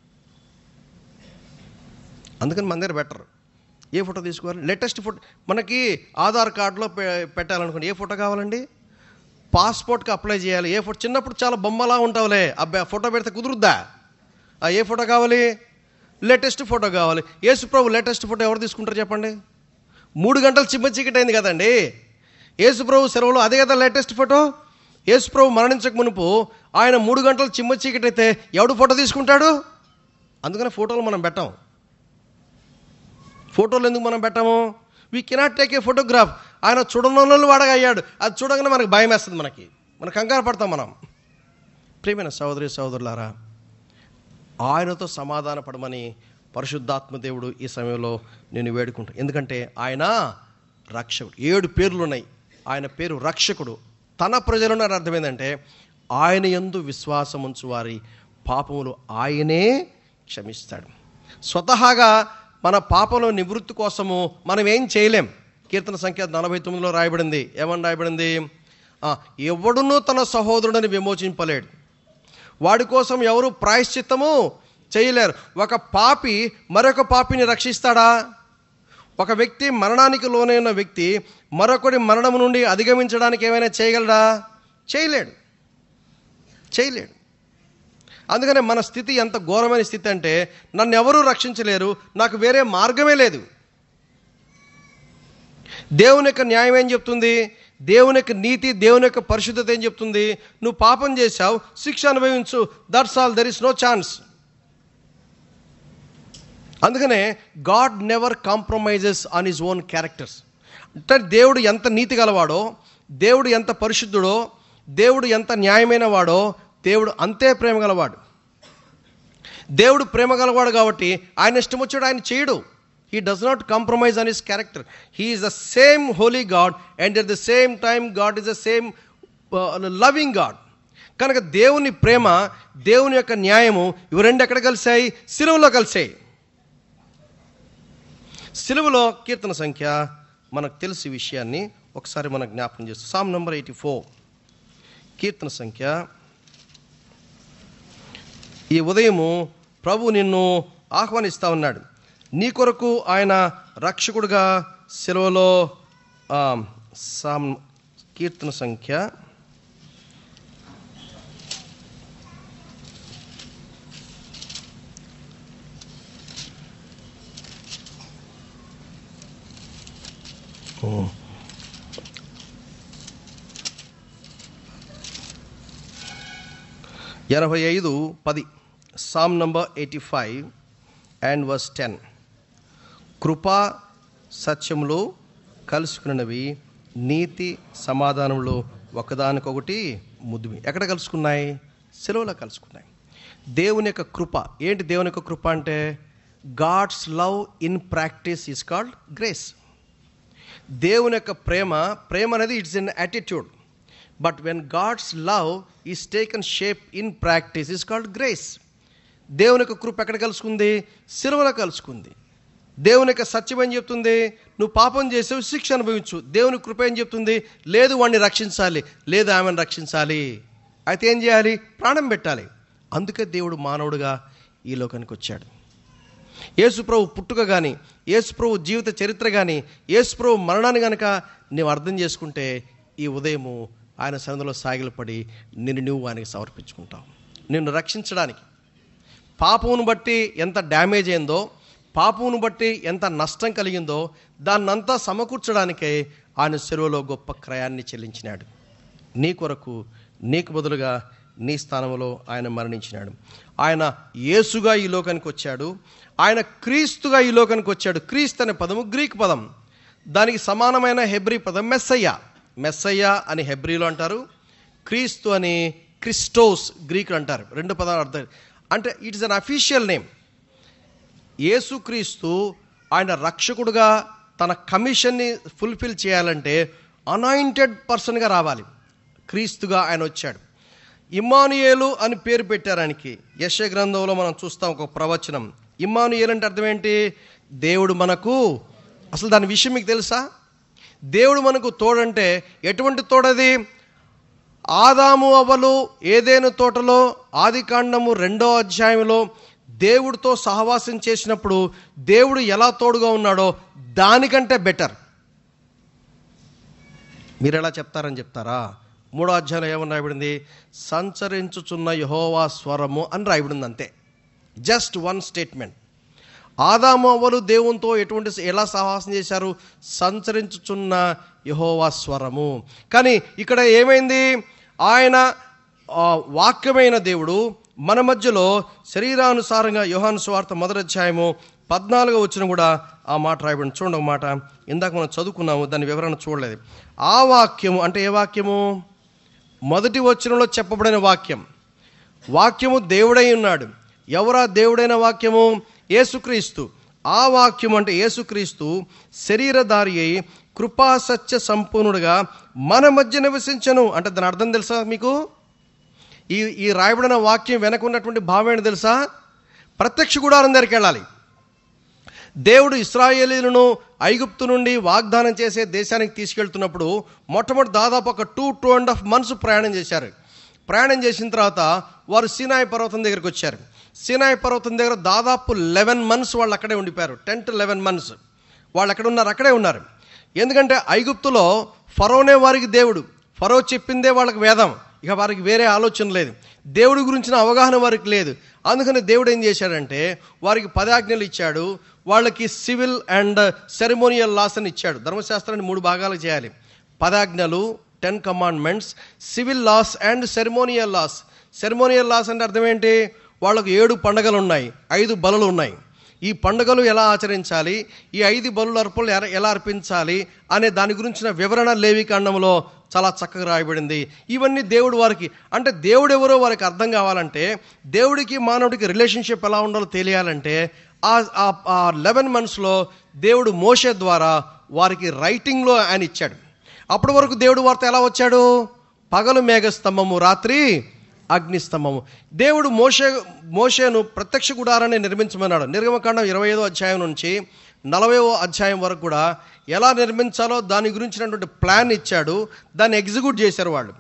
అందుకని మన దగ్గర బెటర్ ఏ ఫోటో తీసుకోవాలి లేటెస్ట్ ఫోటో మనకి ఆధార్ కార్డులో పె- పెట్టాలనుకోండి ఏ ఫోటో కావాలండి పాస్పోర్ట్కి అప్లై చేయాలి ఏ ఫోటో చిన్నప్పుడు చాలా బొమ్మలా ఉంటావులే అబ్బాయి ఫోటో పెడితే కుదురుద్దా ఆ ఏ ఫోటో కావాలి లేటెస్ట్ ఫోటో కావాలి యేసు ప్రభు లేటెస్ట్ ఫోటో ఎవరు తీసుకుంటారు చెప్పండి మూడు గంటలు చిమ్మ చీకటి అయింది కదండి యేసు ప్రభు సెలవులో అదే కదా లేటెస్ట్ ఫోటో యేసు ప్రభు మరణించక మునుపు ఆయన మూడు గంటలు చిమ్మ చీకటి అయితే ఎవడు ఫోటో తీసుకుంటాడు అందుకని ఫోటోలు మనం పెట్టాం ఫోటోలు ఎందుకు మనం పెట్టాము we cannot take a photograph ఆయన చూడనోళ్ళు వాడగా అయ్యాడు అది చూడగానే మనకు భయం వేస్తుంది మనకి మన కంగారు పడతాం మనం ప్రియమైన సహోదరి సహోదరులారా ఆయనతో సమాధాన పడమని పరిశుద్ధాత్మ దేవుడు ఈ సమయంలో నేను వేడుకుంటాను ఎందుకంటే ఆయన రక్షకుడు ఏడు పేర్లు ఉన్నాయి ఆయన పేరు రక్షకుడు తన ప్రజలను అని అర్థం ఏంటంటే ఆయన యందు విశ్వాసం ఉంచు వారి పాపములు ఆయనే క్షమిస్తాడు స్వతహాగా మన పాపంలో నివృత్తి కోసము మనం ఏం చేయలేం కీర్తన సంఖ్య నలభై తొమ్మిదిలో రాయబడింది ఏమని రాయబడింది ఆ, ఎవడునూ తన సహోదరుడిని విమోచింపలేడు వాడి కోసం ఎవరు ప్రాయశ్చిత్తము చేయలేరు ఒక పాపి మరొక పాపిని రక్షిస్తాడా ఒక వ్యక్తి మరణానికి లోనైన వ్యక్తి మరొకటి మరణం నుండి అధిగమించడానికి ఏమైనా చేయగలడా చేయలేడు చేయలేడు అందుకనే మన స్థితి ఎంత ఘోరమైన స్థితి అంటే నన్ను ఎవరూ రక్షించలేరు నాకు వేరే మార్గమే లేదు దేవుని యొక్క న్యాయం ఏం చెప్తుంది దేవుని యొక్క నీతి దేవుని యొక్క పరిశుద్ధత ఏం చెప్తుంది నువ్వు పాపం చేశావు శిక్ష అనుభవించు that's all there is no chance అందుకనే God never compromises on his own characters అంటే దేవుడు ఎంత నీతి గలవాడో దేవుడు ఎంత పరిశుద్ధుడో దేవుడు ఎంత న్యాయమైన వాడో దేవుడు అంతే ప్రేమ గలవాడు దేవుడు ప్రేమ గలవాడు కాబట్టి ఆయన ఇష్టం వచ్చాడు ఆయన చేయడు he does not compromise on his character he is the same holy God and at the same time God is the same loving God కనుక దేవుని ప్రేమ దేవుని యొక్క న్యాయము ఇవి రెండు ఎక్కడ కలిసాయి సిలువలో కలిసాయి సిలువలో కీర్తన సంఖ్య మనకు తెలిసి విషయాన్ని ఒకసారి మనం జ్ఞాపకం చేస్తాం సామ్ నంబర్ ఎయిటీ ఫోర్ కీర్తన సంఖ్య ఈ ఉదయము ప్రభు నిన్ను ఆహ్వానిస్తా ఉన్నాడు నీ కొరకు ఆయన రక్షకుడుగా సెలవులో సామ్ కీర్తన సంఖ్య ఎనభై ఐదు పది psalm number eighty five and verse ten కృపా సత్యములు కలుసుకున్నవి నీతి సమాధానములు ఒకదానికొకటి ముద్దుమి ఎక్కడ కలుసుకున్నాయి సెలవులో కలుసుకున్నాయి దేవుని యొక్క కృప ఏంటి దేవుని యొక్క కృప అంటే God's love in practice is called grace దేవుని యొక్క ప్రేమ ప్రేమ అనేది it's in attitude but when God's love is taken shape in practice is called grace దేవుని యొక్క కృప ఎక్కడ కలుసుకుంది సిలువలో కలుసుకుంది దేవుని యొక్క సత్యం ఏం చెప్తుంది నువ్వు పాపం చేసావు శిక్ష అనుభవించు దేవుని కృప ఏం చెప్తుంది లేదు వాడిని రక్షించాలి లేదు ఆమెను రక్షించాలి అయితే ఏం చేయాలి ప్రాణం పెట్టాలి అందుకే దేవుడు మానవుడుగా ఈ లోకానికి వచ్చాడు యేసుప్రభు పుట్టుక కానీ యేసుప్రభు జీవిత చరిత్ర కానీ యేసుప్రభు మరణాన్ని కనుక నీవు అర్థం చేసుకుంటే ఈ ఉదయము ఆయన సన్నిధిలో సాగిలపడి నిన్ను నువ్వు ఆయనకి సమర్పించుకుంటావు నిన్ను రక్షించడానికి పాపమును బట్టి ఎంత డ్యామేజ్ అయిందో పాపమును బట్టి ఎంత నష్టం కలిగిందో దాన్నంతా సమకూర్చడానికే ఆయన చెరువులో గొప్ప క్రయాన్ని చెల్లించినాడు నీ కొరకు నీకు బదులుగా నీ స్థానంలో ఆయన మరణించినాడు ఆయన యేసుగా ఈ లోకానికి వచ్చాడు ఆయన క్రీస్తుగా ఈ లోకానికి వచ్చాడు క్రీస్తు అనే పదము గ్రీక్ పదం దానికి సమానమైన హెబ్రీ పదం మెస్సయ్య మెస్సయ్య అని హెబ్రీలో అంటారు క్రీస్తు అని క్రిస్టోస్ గ్రీకులు అంటారు రెండు పదాలు అర్థం అంటే it is an official name యేసుక్రీస్తు ఆయన రక్షకుడుగా తన కమిషన్ని ఫుల్ఫిల్ చేయాలంటే అనాయింటెడ్ పర్సన్గా రావాలి క్రీస్తుగా ఆయన వచ్చాడు ఇమ్మానుయేలు అని పేరు పెట్టారు ఆయనకి యశ గ్రంథంలో మనం చూస్తాం ఒక ప్రవచనం ఇమ్మానుయేలు అంటే అర్థం ఏంటి దేవుడు మనకు అసలు దాని విషయం మీకు తెలుసా దేవుడు మనకు తోడంటే ఎటువంటి తోడది ఆదాము అవ్వలు ఏదేను తోటలో ఆదికాండము రెండో అధ్యాయంలో దేవుడితో సహవాసం చేసినప్పుడు దేవుడు ఎలా తోడుగా ఉన్నాడో దానికంటే బెటర్ మీరు ఎలా చెప్తారని చెప్తారా మూడో అధ్యాయంలో ఏమని రాయబడింది సంచరించుచున్న యహోవా స్వరము అని రాయబడింది అంతే జస్ట్ వన్ స్టేట్మెంట్ ఆదాము అవ్వలు దేవునితో ఎటువంటి ఎలా సహవాసం చేశారు సంచరించుచున్న యహోవా స్వరము కానీ ఇక్కడ ఏమైంది ఆయన ఆ, వాక్యమైన దేవుడు మన మధ్యలో శరీరానుసారంగా యోహాను స్వార్థ మొదటి అధ్యాయము పద్నాలుగో వచ్చిన కూడా ఆ మాట రాయబడి చూడండి ఒక మాట ఇందాక మనం చదువుకున్నాము దాని వివరణ చూడలేదు ఆ వాక్యము అంటే ఏ వాక్యము మొదటి వచనంలో చెప్పబడిన వాక్యం వాక్యము దేవుడై ఉన్నాడు ఎవరా దేవుడైన వాక్యము యేసుక్రీస్తు ఆ వాక్యం అంటే యేసుక్రీస్తు శరీరధారి అయి కృపా సత్య సంపూర్ణుడుగా మన మధ్య నివసించను అంటే దాని అర్థం తెలుసా మీకు ఈ ఈ రాయబడిన వాక్యం వెనక ఉన్నటువంటి భావం ఏంటి తెలుసా ప్రత్యక్ష గుడారం దగ్గరికి వెళ్ళాలి దేవుడు ఇస్రాయేలీలను ఐగుప్తు నుండి వాగ్దానం చేసే దేశానికి తీసుకెళ్తున్నప్పుడు మొట్టమొదటి దాదాపు ఒక two two and half months ప్రయాణం చేశారు ప్రయాణం చేసిన తర్వాత వారు సీనాయి పర్వతం దగ్గరికి వచ్చారు సీనాయి పర్వతం దగ్గర దాదాపు లెవెన్ మంత్స్ వాళ్ళు అక్కడే ఉండిపోయారు టెన్ టు లెవెన్ మంత్స్ వాళ్ళు ఎక్కడ ఉన్నారు అక్కడే ఉన్నారు ఎందుకంటే ఐగుప్తులో ఫరోనే వారికి దేవుడు ఫరో చెప్పిందే వాళ్ళకి వేదం ఇక వారికి వేరే ఆలోచన లేదు దేవుడి గురించిన అవగాహన వారికి లేదు అందుకని దేవుడు ఏం చేశాడంటే వారికి పదాజ్ఞలు ఇచ్చాడు వాళ్ళకి సివిల్ అండ్ సెరమోనియల్ లాస్ అని ఇచ్చాడు ధర్మశాస్త్రాన్ని మూడు భాగాలు చేయాలి పదాజ్ఞలు ten commandments civil laws and ceremonial laws ceremonial laws అంటే అర్థం ఏంటి వాళ్ళకు ఏడు పండగలు ఉన్నాయి ఐదు బలులు ఉన్నాయి ఈ పండుగలు ఎలా ఆచరించాలి ఈ ఐదు బలుల అర్పణలు ఎలా- ఎలా అర్పించాలి అనే దాని గురించిన వివరణ లేవికాండంలో చాలా చక్కగా రాయబడింది ఇవన్నీ దేవుడు వారికి అంటే దేవుడు ఎవరో వారికి అర్థం కావాలంటే దేవుడికి మానవుడికి రిలేషన్షిప్ ఎలా ఉండాలో తెలియాలంటే ఆ ఆ లెవెన్ మంత్స్లో దేవుడు మోషే ద్వారా వారికి రైటింగ్లో ఆయన ఇచ్చాడు అప్పటి వరకు దేవుడు వారితో ఎలా వచ్చాడు పగలు మేఘస్తంభము రాత్రి అగ్నిస్తంభము దేవుడు మోషే మోషేను ప్రత్యక్ష గుడారాన్ని నిర్మించమన్నాడు నిర్గమకాండం ఇరవై ఐదో అధ్యాయం నుంచి నలభైవ అధ్యాయం వరకు కూడా ఎలా నిర్మించాలో దాని గురించినటువంటి ప్లాన్ ఇచ్చాడు దాన్ని ఎగ్జిక్యూట్ చేశారు వాళ్ళు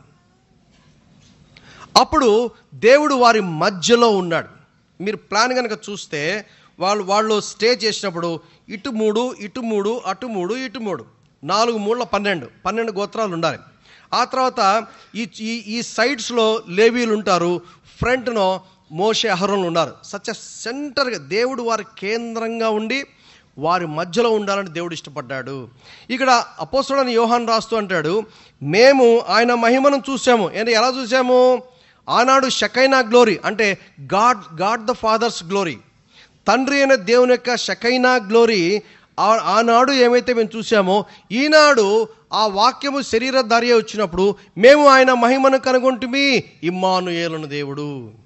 అప్పుడు దేవుడు వారి మధ్యలో ఉన్నాడు మీరు ప్లాన్ కనుక చూస్తే వాళ్ళు వాళ్ళు స్టే చేసినప్పుడు ఇటు మూడు ఇటు మూడు అటు మూడు ఇటు మూడు నాలుగు మూడుల పన్నెండు పన్నెండు గోత్రాలు ఉండాలి ఆ తర్వాత ఈ ఈ ఈ సైడ్స్లో లేవీలు ఉంటారు ఫ్రంట్నో మోషే అహరోన్లు ఉన్నారు సచ్ సెంటర్గా దేవుడు వారి కేంద్రంగా ఉండి వారి మధ్యలో ఉండాలని దేవుడు ఇష్టపడ్డాడు ఇక్కడ అపోస్తుడని యోహాన్ రాస్తూ అంటాడు మేము ఆయన మహిమను చూసాము ఏంటి ఎలా చూసాము ఆనాడు షకైనా గ్లోరీ అంటే God God the Father's glory తండ్రి అయిన దేవుని యొక్క షకైనా గ్లోరీ ఆ- ఆనాడు ఏమైతే మేము చూసామో ఈనాడు ఆ వాక్యము శరీరధారి వచ్చినప్పుడు మేము ఆయన మహిమను కనుగొంటుమి ఇమ్మానుయేలను దేవుడు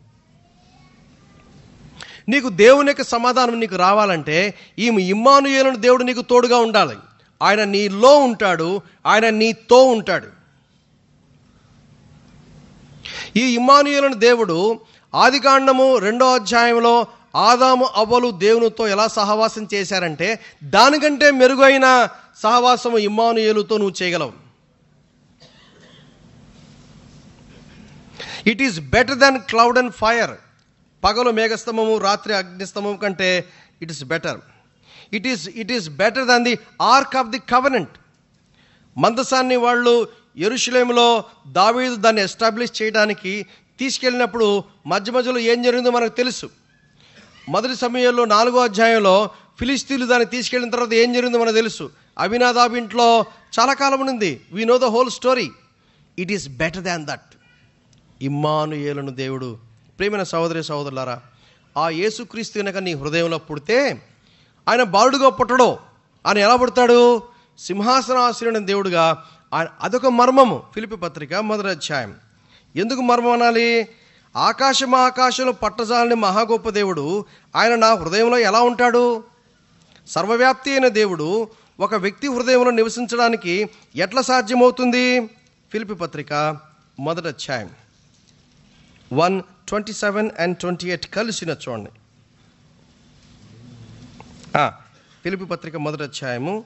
నీకు దేవుని యొక్క సమాధానం నీకు రావాలంటే ఈ ఇమ్మానుయేలను దేవుడు నీకు తోడుగా ఉండాలి ఆయన నీలో ఉంటాడు ఆయన నీతో ఉంటాడు ఈ ఇమ్మానుయేలను దేవుడు ఆదికాండము రెండో అధ్యాయంలో ఆదాము అవ్వలు దేవునితో ఎలా సహవాసం చేశారంటే దానికంటే మెరుగైన సహవాసము ఇమ్మానుయేలుతో నువ్వు చేయగలవు it is better than cloud and fire పగలు మేఘస్తంభము రాత్రి అగ్నిస్తంభం కంటే it is better it is it is better than the ark of the covenant మందసాన్ని వాళ్ళు ఎరుషులేములో దావీదు దాన్ని ఎస్టాబ్లిష్ చేయడానికి తీసుకెళ్ళినప్పుడు మధ్య మధ్యలో ఏం జరిగిందో మనకు తెలుసు మొదటి సమయంలో నాలుగో అధ్యాయంలో ఫిలిస్తీన్లు దాన్ని తీసుకెళ్ళిన తర్వాత ఏం జరిగిందో మనకు తెలుసు అవినాదాబ్ ఇంట్లో చాలా కాలం ఉంది we know the whole story it is better than that ఇమ్మానుయేలను దేవుడు ప్రేమైన సహోదరి సహోదరులారా ఆ యేసుక్రీస్తు కనుక నీ హృదయంలో పుడితే ఆయన బాలుడుగా పుట్టడో ఆయన ఎలా పుడతాడు సింహాసనాశ్రయుడైన దేవుడుగా ఆయన అదొక మర్మము ఫిలిపి పత్రిక మొదటి అధ్యాయం ఎందుకు మర్మం అనాలి ఆకాశం ఆకాశంలో పట్టజాలని మహా గొప్ప దేవుడు ఆయన నా హృదయంలో ఎలా ఉంటాడు సర్వవ్యాప్తి అయిన దేవుడు ఒక వ్యక్తి హృదయంలో నివసించడానికి ఎట్లా సాధ్యమవుతుంది ఫిలిపి పత్రిక మొదటి అధ్యాయం one twenty seven and twenty eight కలిసిన చూడండి ఆ, ఫిలిపి పత్రిక మొదటి అధ్యాయము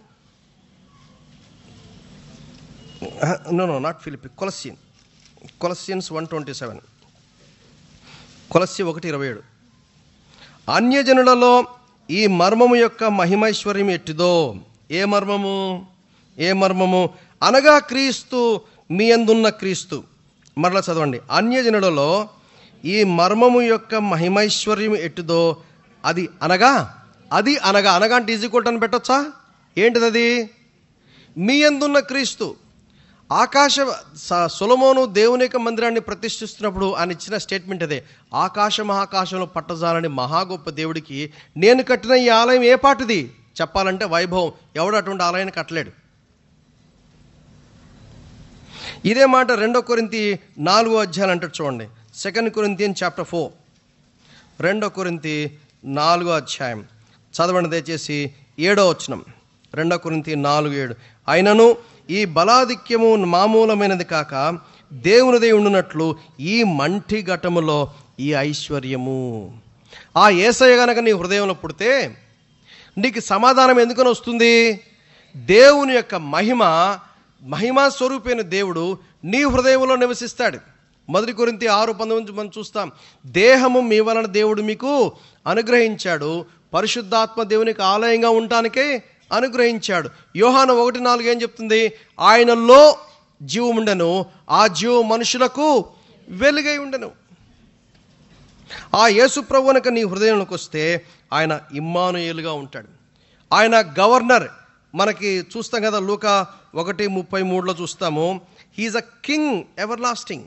నో నో నాట్ ఫిలిపి Colossian Colossians one twenty seven కొలసి ఒకటి ఇరవై ఏడు అన్యజనులలో ఈ మర్మము యొక్క మహిమైశ్వర్యం ఎట్టిదో ఏ మర్మము ఏ మర్మము అనగా క్రీస్తు మీ అందున్న క్రీస్తు మరలా చదవండి అన్యజనులలో ఈ మర్మము యొక్క మహిమైశ్వర్యం ఎట్టిదో అది అనగా అది అనగా అనగా అంటే ఈజీ కొట్టని పెట్టొచ్చా ఏంటిది అది మీ అందున్న క్రీస్తు ఆకాశ స- సొలొమోను దేవుని యొక్క మందిరాన్ని ప్రతిష్ఠిస్తున్నప్పుడు ఆయన ఇచ్చిన స్టేట్మెంట్ అదే ఆకాశ మహాకాశంలో పట్టజాలని మహా గొప్ప దేవుడికి నేను కట్టిన ఈ ఆలయం ఏ పాటిది చెప్పాలంటే వైభవం ఎవడు అటువంటి ఆలయాన్ని కట్టలేడు ఇదే మాట రెండో కొరింతి నాలుగో అధ్యాయాలు అంటారు చూడండి సెకండ్ కొరింతియన్ చాప్టర్ ఫోర్ రెండో కొరింతి నాలుగో అధ్యాయం చదవండి దయచేసి ఏడో వచనం రెండో కొరింతి నాలుగు ఏడు అయినను ఈ బలాధిక్యము మామూలమైనది కాక దేవునిదే ఉండునట్లు ఈ మంటి ఘటములో ఈ ఐశ్వర్యము ఆ ఏసయ్య గనక నీ హృదయంలో పుడితే నీకు సమాధానం ఎందుకని వస్తుంది దేవుని యొక్క మహిమ మహిమా స్వరూపైన దేవుడు నీ హృదయంలో నివసిస్తాడు మొదటి గురించి ఆరు పంతొమ్మిది నుంచి మనం చూస్తాం దేహము మీ వలన దేవుడు మీకు అనుగ్రహించాడు పరిశుద్ధాత్మ దేవునికి ఆలయంగా ఉండటానికే అనుగ్రహించాడు యోహాను ఒకటి నాలుగు ఏం చెప్తుంది ఆయనలో జీవముండెను ఆ జీవం మనుషులకు వెలుగై ఉండెను ఆ యేసు ప్రభువునక నీ హృదయంలోకి వస్తే ఆయన ఇమ్మానుయేలుగా ఉంటాడు ఆయన గవర్నర్ మనకి చూస్తాం కదా లూక ఒకటి ముప్పై మూడులో చూస్తాము he is a king everlasting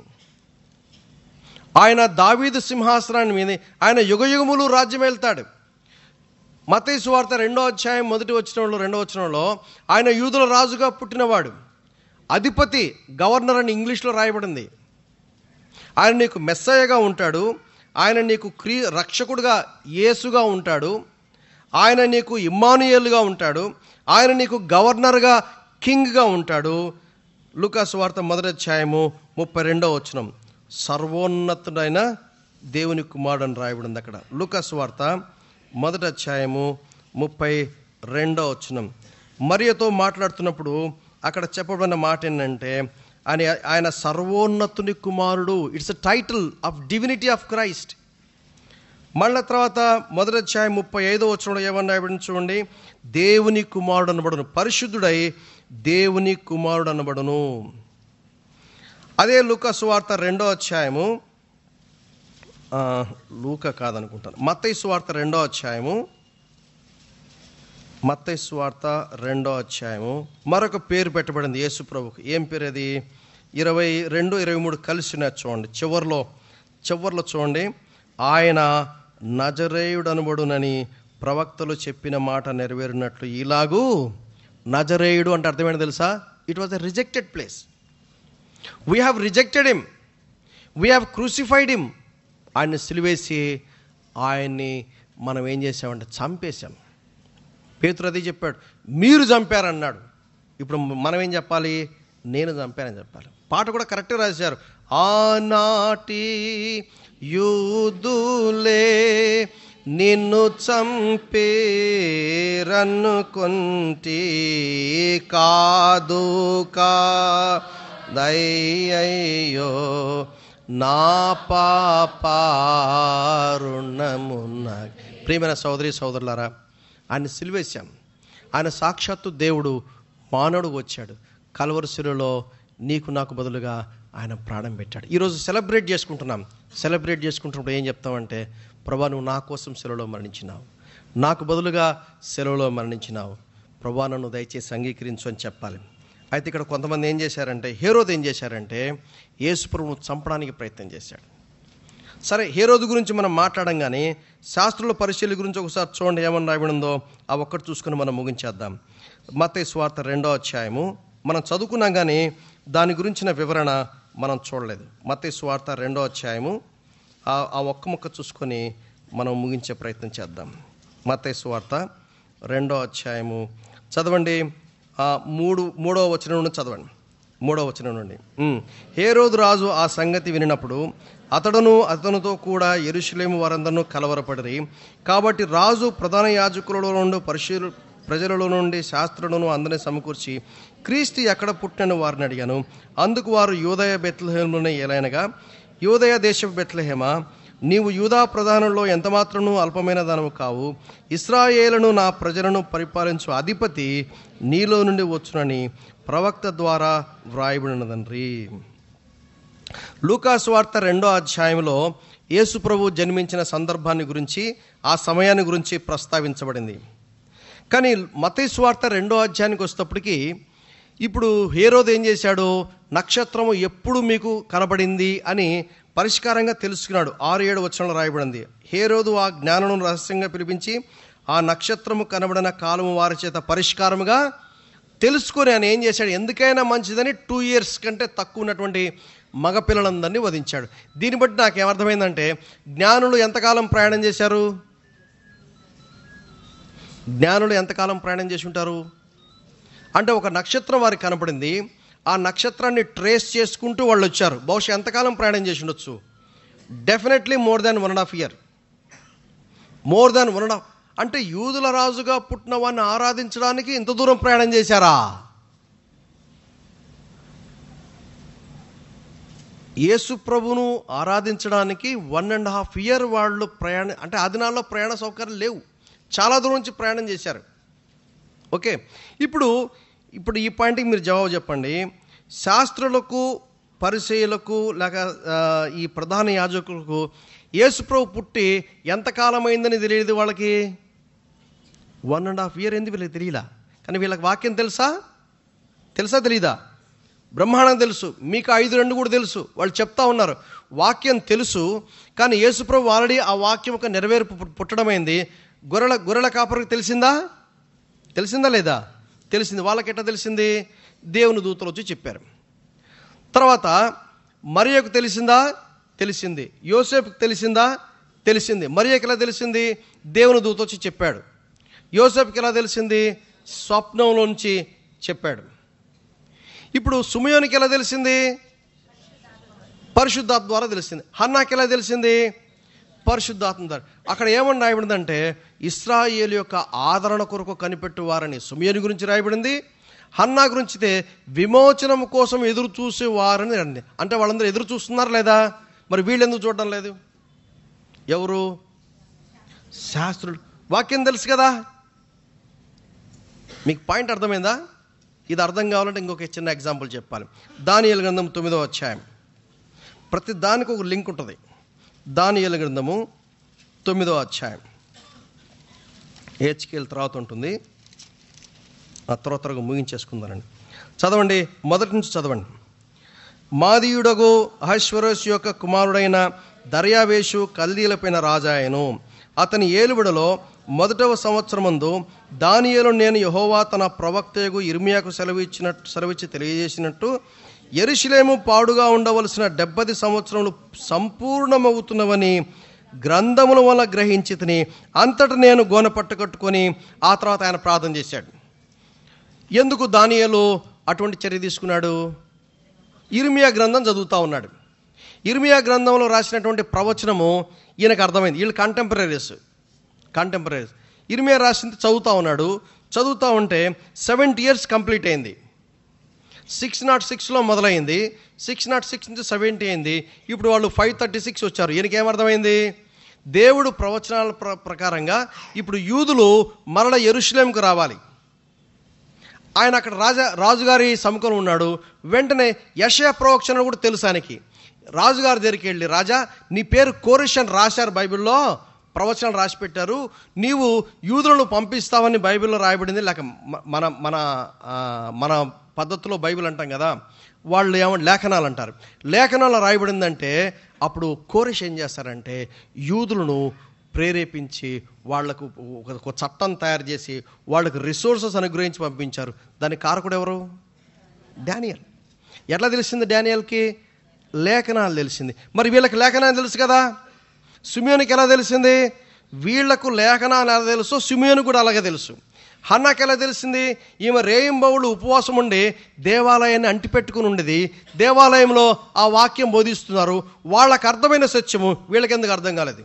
ఆయన దావీదు సింహాసనాన్ని మీద ఆయన యుగయుగములు రాజ్యం వెళ్తాడు మతయి సువార్త రెండో అధ్యాయం మొదటి వచనంలో రెండో వచనంలో ఆయన యూదుల రాజుగా పుట్టినవాడు అధిపతి గవర్నర్ అని ఇంగ్లీష్లో రాయబడింది ఆయన నీకు మెస్సయ్యగా ఉంటాడు ఆయన నీకు క్రీ రక్షకుడుగా యేసుగా ఉంటాడు ఆయన నీకు ఇమ్మానుయేలుగా ఉంటాడు ఆయన నీకు గవర్నర్గా కింగ్గా ఉంటాడు లూకాసు వార్త మొదటి అధ్యాయము ముప్పై రెండో వచనం సర్వోన్నతుడైన దేవుని కుమారుడు అని రాయబడింది అక్కడ లూకాసు వార్త మొదటి అధ్యాయము ముప్పై రెండో వచనం మరియతో మాట్లాడుతున్నప్పుడు అక్కడ చెప్పబడిన మాట ఏంటంటే ఆయన ఆయన సర్వోన్నతుని కుమారుడు it's a title of divinity of Christ మళ్ళా తర్వాత మొదటి అధ్యాయం ముప్పై ఐదో వచ్చిన ఏమన్నా రాయబడింది చూడండి దేవుని కుమారుడు అనబడును పరిశుద్ధుడై దేవుని కుమారుడు అనబడును అదే లూక సువార్త రెండో అధ్యాయము ఆ, లూక కాదనుకుంటాను మత్తయి సువార్త రెండో అధ్యాయము మత్తయి సువార్త రెండో అధ్యాయము మరొక పేరు పెట్టబడింది యేసు ప్రభుకు ఏం పేరు అది ఇరవై రెండు ఇరవై మూడు కలిసి ఉన్నాయి చూడండి చివర్లో చివర్లో చూడండి ఆయన నజరేయుడు అనబడునని ప్రవక్తలు చెప్పిన మాట నెరవేరినట్లు ఇలాగూ నజరేయుడు అంటే అర్థమైంది తెలుసా it was a rejected place we have rejected him we have crucified him ఆయన్ని సిలివేసి ఆయన్ని మనం ఏం చేసామంటే చంపేశాం పేతురు అది చెప్పాడు మీరు చంపారన్నాడు ఇప్పుడు మనం ఏం చెప్పాలి నేను చంపానని చెప్పాలి పాట కూడా కరెక్ట్గా రాశారు ఆనాటి యూదులే నిన్ను చంపేరన్నుకుంటి కాదు కా దయ్యయ్యో నా పాపారుణమున్న ప్రియమైన సోదరి సోదరులారా ఆయన సిలివేశాం ఆయన సాక్షాత్తు దేవుడు మానవుడు వచ్చాడు కలవరశిలో నీకు నాకు బదులుగా ఆయన ప్రాణం పెట్టాడు ఈరోజు సెలబ్రేట్ చేసుకుంటున్నాం సెలబ్రేట్ చేసుకుంటున్నప్పుడు ఏం చెప్తామంటే ప్రభా నువ్వు నా కోసం సెలవులో మరణించినావు నాకు బదులుగా సెలవులో మరణించినావు ప్రభా నన్ను దయచేసి అంగీకరించు అని చెప్పాలి అయితే ఇక్కడ కొంతమంది ఏం చేశారంటే హేరోద్ ఏం చేశారంటే యేసుప్రభును చంపడానికి ప్రయత్నం చేశాడు సరే హేరోదు గురించి మనం మాట్లాడంగానే శాస్త్రుల పరిశీలి గురించి ఒకసారి చూడండి ఏమని రాయబడిందో ఆ ఒక్కటి చూసుకుని మనం ముగించేద్దాం మత స్వార్థ రెండో అధ్యాయము మనం చదువుకున్నాం కానీ దాని గురించిన వివరణ మనం చూడలేదు మత స్వార్థ రెండో అధ్యాయము ఆ ఆ ఒక్క ముక్క చూసుకొని మనం ముగించే ప్రయత్నం చేద్దాం మత స్వార్థ రెండో అధ్యాయము చదవండి ఆ మూడు మూడో వచనం నుండి చదవండి మూడో వచనం నుండి ఉమ్. హేరోదు రాజు ఆ సంగతి వినినప్పుడు అతడును అతనితో కూడా ఎరుషులేము వారందరూ కలవరపడిరి కాబట్టి రాజు ప్రధాన యాజకులలో నుండి పరిశీలు ప్రజలలో నుండి శాస్త్రులను అందరినీ సమకూర్చి క్రీస్తు ఎక్కడ పుట్టినని వారిని అడిగాను అందుకు వారు యూదయ బెత్లహేములోనే ఏలైనగా యూదయ దేశపు బెత్లహేమ నీవు యూదా ప్రధానంలో ఎంతమాత్రము అల్పమైన దానవు కావు ఇస్రాయేలును నా ప్రజలను పరిపాలించు అధిపతి నీలో నుండి వచ్చునని ప్రవక్త ద్వారా వ్రాయబడినదండ్రి లూకాస్ వార్త రెండో అధ్యాయంలో యేసు ప్రభు జన్మించిన సందర్భాన్ని గురించి ఆ సమయాన్ని గురించి ప్రస్తావించబడింది కానీ మతీ స్వార్థ రెండో అధ్యాయానికి వచ్చేటప్పటికి ఇప్పుడు హేరోద్ ఏం చేశాడు నక్షత్రము ఎప్పుడు మీకు కనబడింది అని పరిష్కారంగా తెలుసుకున్నాడు ఆరు ఏడు వచనంలో రాయబడింది హేరోదు ఆ జ్ఞానను రహస్యంగా పిలిపించి ఆ నక్షత్రము కనబడిన కాలము వారి చేత పరిష్కారముగా తెలుసుకొని ఆయన ఏం చేశాడు ఎందుకైనా మంచిదని టూ ఇయర్స్ కంటే తక్కువ ఉన్నటువంటి మగపిల్లలందరినీ వధించాడు దీన్ని బట్టి నాకు ఏమర్థమైందంటే జ్ఞానులు ఎంతకాలం ప్రయాణం చేశారు జ్ఞానులు ఎంతకాలం ప్రయాణం చేసి ఉంటారు అంటే ఒక నక్షత్రం వారికి కనపడింది ఆ నక్షత్రాన్ని ట్రేస్ చేసుకుంటూ వాళ్ళు వచ్చారు బహుశా ఎంతకాలం ప్రయాణం చేసి ఉండొచ్చు definitely more than one and half year more than one and half అంటే యూదుల రాజుగా పుట్టిన వాడిని ఆరాధించడానికి ఇంత దూరం ప్రయాణం చేశారా యేసు ప్రభును ఆరాధించడానికి వన్ అండ్ హాఫ్ ఇయర్ వాళ్ళు ప్రయాణం అంటే ఆ దినాల్లో ప్రయాణ సౌకర్యాలు లేవు చాలా దూరం నుంచి ప్రయాణం చేశారు ఓకే ఇప్పుడు ఇప్పుడు ఈ పాయింట్కి మీరు జవాబు చెప్పండి శాస్త్రులకు పరిచయులకు లేక ఆ, ఈ ప్రధాన యాజకులకు యేసుప్రభు పుట్టి ఎంతకాలం అయిందని తెలియదు వాళ్ళకి వన్ అండ్ హాఫ్ ఇయర్ ఎందుకు వీళ్ళకి తెలియలా కానీ వీళ్ళకి వాక్యం తెలుసా తెలుసా తెలీదా బ్రహ్మాండం తెలుసు మీకు ఐదు రెండు కూడా తెలుసు వాళ్ళు చెప్తా ఉన్నారు వాక్యం తెలుసు కానీ యేసుప్రభు ఆల్రెడీ ఆ వాక్యం ఒక నెరవేర్పు పుట్- పుట్టడమైంది గొర్రెల గొర్రెల కాపరికి తెలిసిందా తెలిసిందా లేదా తెలిసింది వాళ్ళకి ఎట్లా తెలిసింది దేవుని దూతలు వచ్చి చెప్పారు తర్వాత మరియకు తెలిసిందా తెలిసింది యోసేపుకి తెలిసిందా తెలిసింది మరియకి ఎలా తెలిసింది దేవుని దూత వచ్చి చెప్పాడు యోసేపుకి ఎలా తెలిసింది స్వప్నంలోంచి చెప్పాడు ఇప్పుడు సుమయోనికి ఎలా తెలిసింది పరిశుద్ధాత్మ ద్వారా తెలిసింది హన్నాకి ఎలా తెలిసింది పరిశుద్ధాత్మ ద్వారా అక్కడ ఏమని రాయబడిందంటే ఇస్రాయేల్ యొక్క ఆదరణ కొరకు కనిపెట్టువారని సుమయోని గురించి రాయబడింది హన్నా గురించితే విమోచనం కోసం ఎదురు చూసేవారని అంది అంటే వాళ్ళందరూ ఎదురు చూస్తున్నారు లేదా మరి వీళ్ళు ఎందుకు చూడడం లేదు ఎవరు శాస్త్రులు వాక్యం తెలుసు కదా మీకు పాయింట్ అర్థమైందా ఇది అర్థం కావాలంటే ఇంకొక చిన్న ఎగ్జాంపుల్ చెప్పాలి దానియలు గ్రంథం తొమ్మిదో అధ్యాయం ప్రతి దానికి ఒక లింక్ ఉంటుంది దానియలు గ్రంథము తొమ్మిదో అధ్యాయం హెచ్కేల్ తర్వాత ఉంటుంది ఆ త్వర త్వరగా ముగించేసుకుందానండి చదవండి మొదటి నుంచి చదవండి మాదీయుడగు అహశ్వరస్ యొక్క కుమారుడైన దర్యావేషు కల్దీలపైన రాజాయను అతని ఏలుబడిలో మొదటవ సంవత్సరమందు దానియేలు నేను యహోవా తన ప్రవక్తయగు ఇర్మియాకు సెలవు ఇచ్చినట్టు సెలవిచ్చి తెలియజేసినట్టు ఎరుషులేము పాడుగా ఉండవలసిన డెబ్బది సంవత్సరములు సంపూర్ణమవుతున్నవని గ్రంథముల వల్ల గ్రహించి తిని అంతట నేను గోన పట్టుకట్టుకొని ఆ తర్వాత ఆయన ప్రార్థన చేశాడు ఎందుకు దానియేలు అటువంటి చర్య తీసుకున్నాడు ఇర్మియా గ్రంథం చదువుతా ఉన్నాడు ఇర్మియా గ్రంథంలో రాసినటువంటి ప్రవచనము ఈయనకు అర్థమైంది వీళ్ళు కంటెంపరీస్ కంటెంపరీస్ ఇర్మియా రాసింది చదువుతా ఉన్నాడు చదువుతా ఉంటే సెవెంటీ ఇయర్స్ కంప్లీట్ అయింది సిక్స్ నాట్ సిక్స్లో మొదలైంది సిక్స్ నాట్ సిక్స్ నుంచి సెవెంటీ అయింది ఇప్పుడు వాళ్ళు ఫైవ్ థర్టీ సిక్స్ వచ్చారు ఈయనకి ఏమర్థమైంది దేవుడు ప్రవచనాల ప్ర ప్రకారంగా ఇప్పుడు యూదులు మరల ఎరుషులేంకు రావాలి ఆయన అక్కడ రాజా రాజుగారి సముఖంలో ఉన్నాడు వెంటనే యశయ ప్రవచన కూడా తెలుసు ఆయనకి రాజుగారి దగ్గరికి వెళ్ళి రాజా నీ పేరు కోరిష్ అని రాశారు బైబిల్లో ప్రవచనాలు రాసి పెట్టారు నీవు యూదులను పంపిస్తావని బైబిల్లో రాయబడింది లేక మ- మన మన ఆ, మన పద్ధతిలో బైబిల్ అంటాం కదా వాళ్ళు ఏమో లేఖనాలు అంటారు లేఖనాలు రాయబడిందంటే అప్పుడు కోరిష్ ఏం చేస్తారంటే యూదులను ప్రేరేపించి వాళ్లకు ఒక ఒక చట్టం తయారు చేసి వాళ్ళకు రిసోర్సెస్ అనుగ్రహించి పంపించారు దానికి కారకుడు ఎవరు డానియల్ ఎట్లా తెలిసింది డానియల్కి లేఖనాలు తెలిసింది మరి వీళ్ళకి లేఖనాలు తెలుసు కదా సుమియోనికి ఎలా తెలిసింది వీళ్లకు లేఖనాలు ఎలా తెలుసో సుమియోనికి కూడా అలాగే తెలుసు హన్నాకి ఎలా తెలిసింది ఈమె రేయింబవులు ఉపవాసం ఉండి దేవాలయాన్ని అంటిపెట్టుకుని ఉండేది దేవాలయంలో ఆ వాక్యం బోధిస్తున్నారు వాళ్ళకి అర్థమైన సత్యము వీళ్ళకి ఎందుకు అర్థం కాలేదు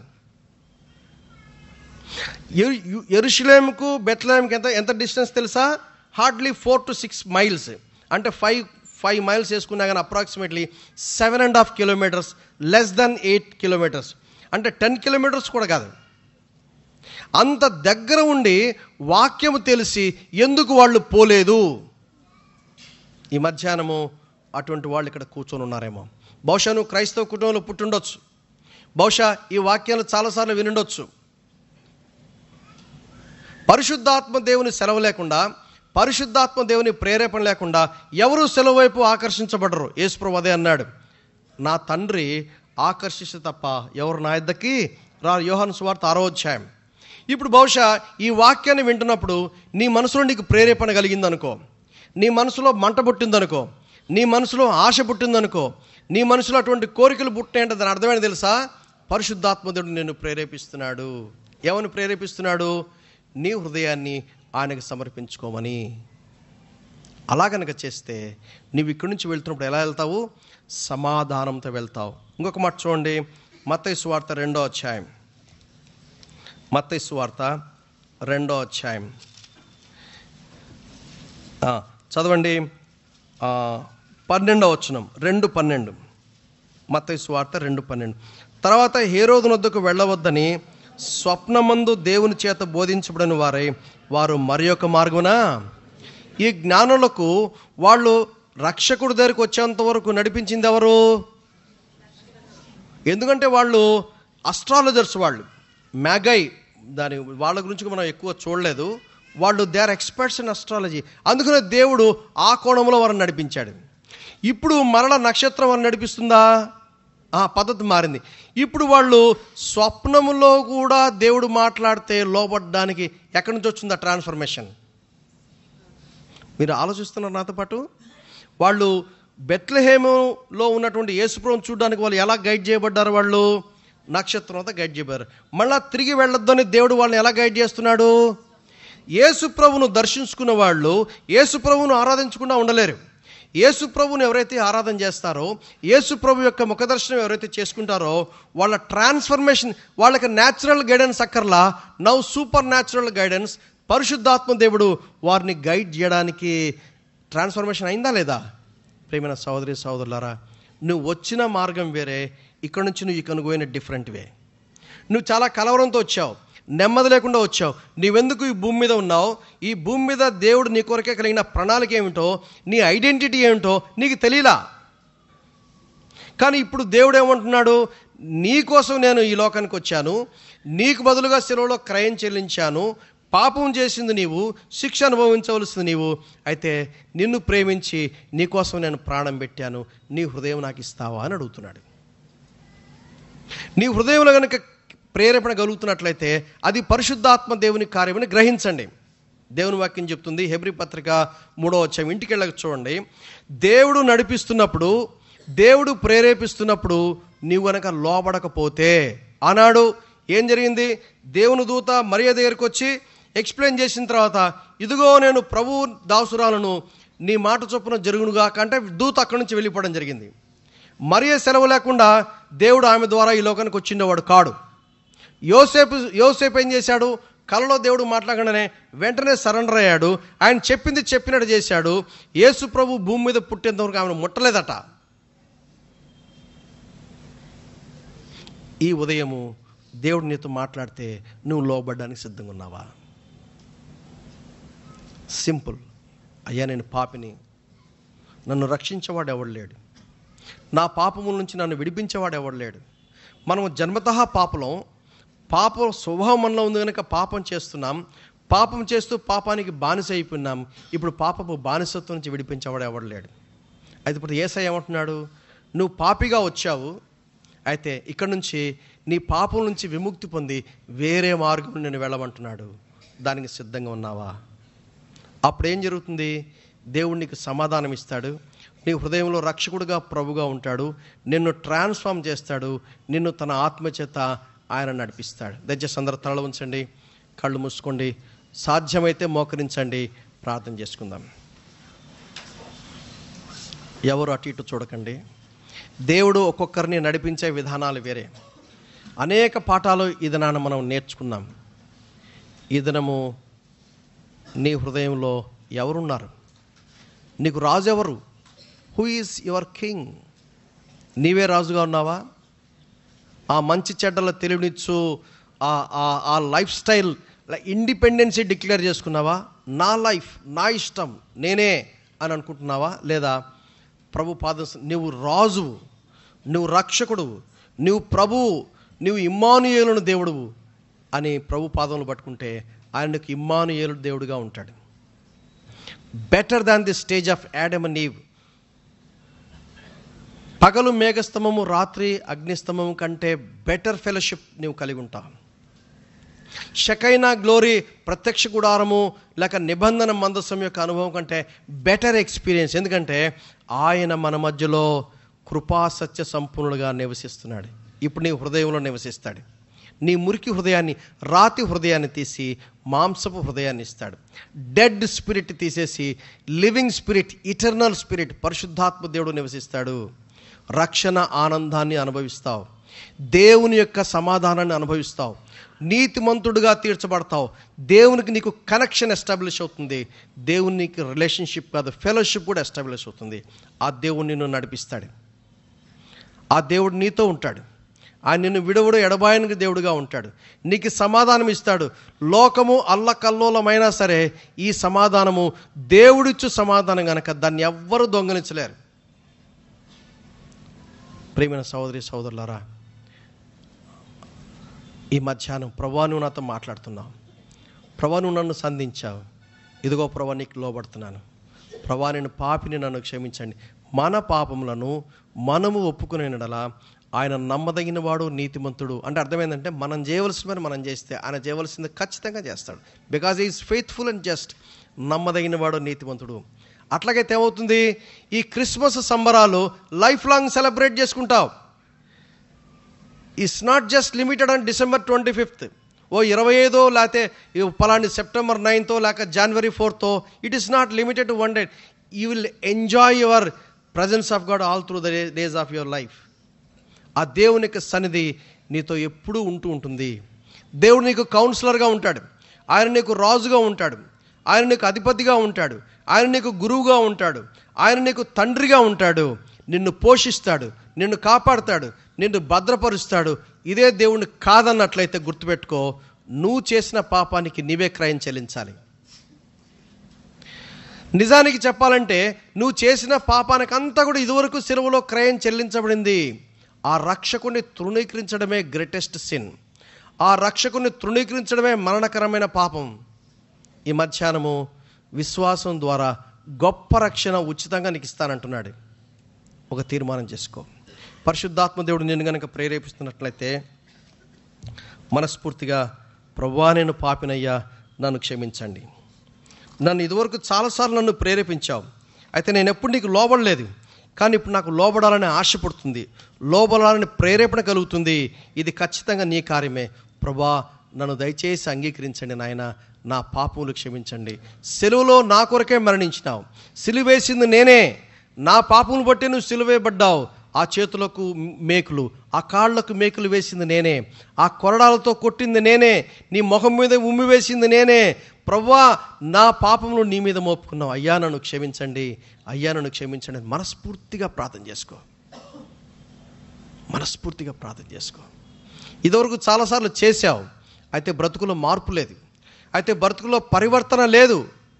ఎరు- యు- ఎరుషులేముకు బెత్లహేమ్కి ఎంత ఎంత డిస్టెన్స్ తెలుసా hardly four to six miles అంటే ఫైవ్ ఫైవ్ మైల్స్ వేసుకున్నా కానీ approximately seven and half kilometres less than eight kilometres అంటే టెన్ కిలోమీటర్స్ కూడా కాదు అంత దగ్గర ఉండి వాక్యము తెలిసి ఎందుకు వాళ్ళు పోలేదు ఈ మధ్యాహ్నము అటువంటి వాళ్ళు ఇక్కడ కూర్చొని ఉన్నారేమో బహుశా నువ్వు క్రైస్తవ కుటుంబంలో పుట్టుండొచ్చు బహుశా ఈ వాక్యాలు చాలాసార్లు వినుండొచ్చు పరిశుద్ధాత్మ దేవుని సెలవు లేకుండా పరిశుద్ధాత్మ దేవుని ప్రేరేపణ లేకుండా ఎవరు సెలవు వైపు ఆకర్షించబడరు యేసుప్రభు అదే అన్నాడు నా తండ్రి ఆకర్షిస్తే తప్ప ఎవరు నా ఇద్దరికి రా యోహాను సువార్త ఆరో అధ్యాయం ఇప్పుడు బహుశా ఈ వాక్యాన్ని వింటున్నప్పుడు నీ మనసులో నీకు ప్రేరేపణ కలిగిందనుకో నీ మనసులో మంట పుట్టిందనుకో నీ మనసులో ఆశ పుట్టిందనుకో నీ మనసులో అటువంటి కోరికలు పుట్టినాయంటే దాని అర్థమైనా తెలుసా పరిశుద్ధాత్మదేవుడు నిన్ను ప్రేరేపిస్తున్నాడు ఏమని ప్రేరేపిస్తున్నాడు నీ హృదయాన్ని ఆయనకు సమర్పించుకోమని అలా కనుక చేస్తే నీవు ఇక్కడి నుంచి వెళ్తున్నప్పుడు ఎలా వెళ్తావు సమాధానంతో వెళ్తావు ఇంకొక మాట చూడండి మత్తయి సువార్త రెండో అధ్యాయం మత్తయి సువార్త రెండో అధ్యాయం ఆ, చదవండి ఆ, పన్నెండో వచనం రెండు పన్నెండు మత్తయి సువార్త రెండు పన్నెండు తర్వాత హేరోదు నొద్దకు వెళ్ళవద్దని స్వప్నమందు దేవుని చేత బోధించబడిన వారై వారు మరి ఒక మార్గమున ఈ జ్ఞానులకు వాళ్ళు రక్షకుడి దగ్గరికి వచ్చేంత వరకు నడిపించింది ఎవరు ఎందుకంటే వాళ్ళు అస్ట్రాలజర్స్ వాళ్ళు మ్యాగై దాని వాళ్ళ గురించి మనం ఎక్కువ చూడలేదు వాళ్ళు they are experts in astrology అందుకనే దేవుడు ఆ కోణంలో వారిని నడిపించాడు ఇప్పుడు మరల నక్షత్రం వారిని నడిపిస్తుందా ఆ పద్ధతి మారింది ఇప్పుడు వాళ్ళు స్వప్నములో కూడా దేవుడు మాట్లాడితే లోపడడానికి ఎక్కడి నుంచి వచ్చింది ఆ ట్రాన్స్ఫర్మేషన్ మీరు ఆలోచిస్తున్నారు నాతో పాటు వాళ్ళు బెత్లహేములో ఉన్నటువంటి యేసుప్రభుని చూడడానికి వాళ్ళు ఎలా గైడ్ చేయబడ్డారు వాళ్ళు నక్షత్రం అంతా గైడ్ చేయబడ్డారు మళ్ళా తిరిగి వెళ్ళొద్దని దేవుడు వాళ్ళని ఎలా గైడ్ చేస్తున్నాడు యేసుప్రభును దర్శించుకున్న వాళ్ళు యేసుప్రభును ఆరాధించకుండా ఉండలేరు యేసుప్రభుని ఎవరైతే ఆరాధన చేస్తారో యేసుప్రభు యొక్క ముఖదర్శనం ఎవరైతే చేసుకుంటారో వాళ్ళ ట్రాన్స్ఫర్మేషన్ వాళ్ళకి న్యాచురల్ గైడెన్స్ అక్కర్లా నవ్ సూపర్ న్యాచురల్ గైడెన్స్ పరిశుద్ధాత్మ దేవుడు వారిని గైడ్ చేయడానికి ట్రాన్స్ఫర్మేషన్ అయిందా లేదా ప్రేమైన సహోదరి సహోదరులారా నువ్వు వచ్చిన మార్గం వేరే ఇక్కడ నుంచి నువ్వు ఇక్కడ పోయిన డిఫరెంట్ వే నువ్వు చాలా కలవరంతో వచ్చావు నెమ్మది లేకుండా వచ్చావు నీవెందుకు ఈ భూమి మీద ఉన్నావు ఈ భూమి మీద దేవుడు నీ కొరకే కలిగిన ప్రణాళిక ఏమిటో నీ ఐడెంటిటీ ఏమిటో నీకు తెలియలా కానీ ఇప్పుడు దేవుడు ఏమంటున్నాడు నీ కోసం నేను ఈ లోకానికి వచ్చాను నీకు బదులుగా సెలవులో క్రయం చెల్లించాను పాపం చేసింది నీవు శిక్ష అనుభవించవలసింది నీవు అయితే నిన్ను ప్రేమించి నీ కోసం నేను ప్రాణం పెట్టాను నీ హృదయం నాకు ఇస్తావా అని అడుగుతున్నాడు నీ హృదయంలో కనుక ప్రేరేపణ కలుగుతున్నట్లయితే అది పరిశుద్ధాత్మ దేవుని కార్యమని గ్రహించండి దేవుని వాక్యం చెప్తుంది హెబ్రి పత్రిక మూడో వచ్చాం ఇంటికి వెళ్ళక చూడండి దేవుడు నడిపిస్తున్నప్పుడు దేవుడు ప్రేరేపిస్తున్నప్పుడు నీవు గనక లోబడకపోతే ఆనాడు ఏం జరిగింది దేవుని దూత మరియ దగ్గరికి వచ్చి ఎక్స్ప్లెయిన్ చేసిన తర్వాత ఇదిగో నేను ప్రభు దాసురాలను నీ మాట చొప్పున జరుగునుగా అంటే దూత అక్కడి నుంచి వెళ్ళిపోవడం జరిగింది మరియ సెలవు లేకుండా దేవుడు ఆమె ద్వారా ఈ లోకానికి వచ్చిండేవాడు కాడు యోసేపు యోసేపు ఏం చేశాడు కలలో దేవుడు మాట్లాడగానే వెంటనే సరెండర్ అయ్యాడు ఆయన చెప్పింది చెప్పినట్టు చేశాడు యేసు ప్రభు భూమి మీద పుట్టేంతవరకు ఆమెను ముట్టలేదట ఈ ఉదయము దేవుడు నీతో మాట్లాడితే నువ్వు లోబడ్డానికి సిద్ధంగా ఉన్నావా సింపుల్ అయ్యా నేను పాపిని నన్ను రక్షించేవాడు ఎవడు లేడు నా పాపముల నుంచి నన్ను విడిపించేవాడు ఎవడు లేడు మనము జన్మతః పాపలం పాప స్వభావం మనలో ఉంది కనుక పాపం చేస్తున్నాం పాపం చేస్తూ పాపానికి బానిస అయిపోయినాం ఇప్పుడు పాపపు బానిసత్వం నుంచి విడిపించేవాడు ఎవడు లేడు అయితే ఇప్పుడు ఏసై ఏమంటున్నాడు నువ్వు పాపిగా వచ్చావు అయితే ఇక్కడ నుంచి నీ పాపం నుంచి విముక్తి పొంది వేరే మార్గం నేను వెళ్ళమంటున్నాడు దానికి సిద్ధంగా ఉన్నావా అప్పుడు ఏం జరుగుతుంది దేవుడు నీకు సమాధానం ఇస్తాడు నీ హృదయంలో రక్షకుడుగా ప్రభుగా ఉంటాడు నిన్ను ట్రాన్స్ఫార్మ్ చేస్తాడు నిన్ను తన ఆత్మచేత ఆయన నడిపిస్తాడు దయచేసి అందరూ తల ఉంచండి కళ్ళు మూసుకోండి సాధ్యమైతే మోకరించండి ప్రార్థన చేసుకుందాం ఎవరు అటు ఇటు చూడకండి దేవుడు ఒక్కొక్కరిని నడిపించే విధానాలు వేరే అనేక పాఠాలు ఈ దినాన మనం నేర్చుకున్నాం ఈ దినము నీ హృదయంలో ఎవరున్నారు నీకు రాజు ఎవరు హూ ఈజ్ యువర్ కింగ్ నీవే రాజుగా ఉన్నావా ఆ మంచి చెడ్డల తెలివినిచ్చు ఆ ఆ- ఆ లైఫ్ స్టైల్ ఇండిపెండెన్సీ డిక్లేర్ చేసుకున్నావా నా లైఫ్ నా ఇష్టం నేనే అని అనుకుంటున్నావా లేదా ప్రభు పాద నువ్వు రాజువు నువ్వు రక్షకుడు నువ్వు ప్రభువు నువ్వు ఇమ్మానుయేలును దేవుడువు అని ప్రభు పాదములు పట్టుకుంటే ఆయనకు ఇమ్మానుయేలు దేవుడుగా ఉంటాడు better than the stage of Adam Eve పగలు మేఘస్తంభము రాత్రి అగ్నిస్తంభము కంటే బెటర్ ఫెలోషిప్ నీవు కలిగి ఉంటావు షకైనా గ్లోరీ ప్రత్యక్ష గుడారము లేక నిబంధన మందస్సం యొక్క అనుభవం కంటే బెటర్ ఎక్స్పీరియన్స్ ఎందుకంటే ఆయన మన మధ్యలో కృపా సత్య సంపూర్ణుడుగా నివసిస్తున్నాడు ఇప్పుడు నీ హృదయంలో నివసిస్తాడు నీ మురికి హృదయాన్ని రాతి హృదయాన్ని తీసి మాంసపు హృదయాన్ని ఇస్తాడు డెడ్ స్పిరిట్ తీసేసి లివింగ్ స్పిరిట్ ఇటర్నల్ స్పిరిట్ పరిశుద్ధాత్మ దేవుడు నివసిస్తాడు రక్షణ ఆనందాన్ని అనుభవిస్తావు దేవుని యొక్క సమాధానాన్ని అనుభవిస్తావు నీతిమంతుడుగా తీర్చబడతావు దేవునికి నీకు కనెక్షన్ ఎస్టాబ్లిష్ అవుతుంది దేవునికి రిలేషన్షిప్ కాదు ఫెలోషిప్ కూడా ఎస్టాబ్లిష్ అవుతుంది ఆ దేవుడు నిన్ను నడిపిస్తాడు ఆ దేవుడు నీతో ఉంటాడు ఆయన నిన్ను విడవడు ఎడబాయనికి దేవుడుగా ఉంటాడు నీకు సమాధానం ఇస్తాడు లోకము అల్లకల్లోలమైనా సరే ఈ సమాధానము దేవుడిచ్చు సమాధానం గనక దాన్ని ఎవ్వరూ దొంగలించలేరు ప్రియమైన సహోదరి సహోదరులారా ఈ మధ్యాహ్నం ప్రభా నువ్వు నాతో మాట్లాడుతున్నావు ప్రభా నువ్వు నన్ను సంధించావు ఇదిగో ప్రభా నీకు లోబడుతున్నాను ప్రభా నేను పాపిని నన్ను క్షమించండి మన పాపములను మనము ఒప్పుకునేనడలా ఆయన నమ్మదగిన వాడు నీతిమంతుడు అంటే అర్థమైందంటే మనం చేయవలసిన పని మనం చేస్తే ఆయన చేయవలసింది ఖచ్చితంగా చేస్తాడు because is faithful and just నమ్మదగిన వాడు నీతిమంతుడు అట్లాగైతే ఏమవుతుంది ఈ క్రిస్మస్ సంబరాలు లైఫ్ లాంగ్ సెలబ్రేట్ చేసుకుంటావు it's not just limited on December twenty fifth ఓ ఇరవై ఐదో లేకపోతే ఈ పలాని సెప్టెంబర్ నైన్తో లేక జనవరి ఫోర్తో it is not limited to one day you will enjoy your presence of God all through the days of your life ఆ దేవుని యొక్క సన్నిధి నీతో ఎప్పుడూ ఉంటూ ఉంటుంది దేవుడు నీకు కౌన్సిలర్గా ఉంటాడు ఆయన నీకు రాజుగా ఉంటాడు ఆయన నీకు అధిపతిగా ఉంటాడు ఆయన నీకు గురువుగా ఉంటాడు ఆయన నీకు తండ్రిగా ఉంటాడు నిన్ను పోషిస్తాడు నిన్ను కాపాడుతాడు నిన్ను భద్రపరుస్తాడు ఇదే దేవుణ్ణి కాదన్నట్లయితే గుర్తుపెట్టుకో నువ్వు చేసిన పాపానికి నీవే క్రయం చెల్లించాలి నిజానికి చెప్పాలంటే నువ్వు చేసిన పాపానికి అంతా కూడా ఇదివరకు సెలవులో క్రయం చెల్లించబడింది ఆ రక్షకుని తృణీకరించడమే గ్రేటెస్ట్ సిన్ ఆ రక్షకుని తృణీకరించడమే మరణకరమైన పాపం ఈ మధ్యాహ్నము విశ్వాసం ద్వారా గొప్ప రక్షణ ఉచితంగా నీకు ఇస్తానంటున్నాడు ఒక తీర్మానం చేసుకో పరిశుద్ధాత్మ దేవుడు నేను కనుక ప్రేరేపిస్తున్నట్లయితే మనస్ఫూర్తిగా ప్రభువా నేను పాపినయ్యా నన్ను క్షమించండి నన్ను ఇదివరకు చాలాసార్లు నన్ను ప్రేరేపించావు అయితే నేను ఎప్పుడు నీకు లోబడలేదు కానీ ఇప్పుడు నాకు లోబడాలని ఆశ పుడుతుంది లోబడాలని ప్రేరేపణ కలుగుతుంది ఇది ఖచ్చితంగా నీ కార్యమే ప్రభా నన్ను దయచేసి అంగీకరించండి నాయన నా పాపములు క్షమించండి సెలువులో నా కొరకే మరణించినావు సిలువేసింది నేనే నా పాపములు బట్టి నువ్వు సిలువేయబడ్డావు ఆ చేతులకు మేకులు ఆ కాళ్ళకు మేకులు వేసింది నేనే ఆ కొరడాలతో కొట్టింది నేనే నీ ముఖం మీద ఉమ్మి వేసింది నేనే ప్రవ్వా నా పాపములు నీ మీద మోపుకున్నావు అయ్యా నన్ను క్షమించండి అయ్యా నన్ను క్షమించండి అని మనస్ఫూర్తిగా ప్రార్థన చేసుకో మనస్ఫూర్తిగా ప్రార్థన చేసుకో ఇదివరకు చాలాసార్లు చేశావు అయితే బ్రతుకులో మార్పు లేదు అయితే బ్రతుకులో పరివర్తన లేదు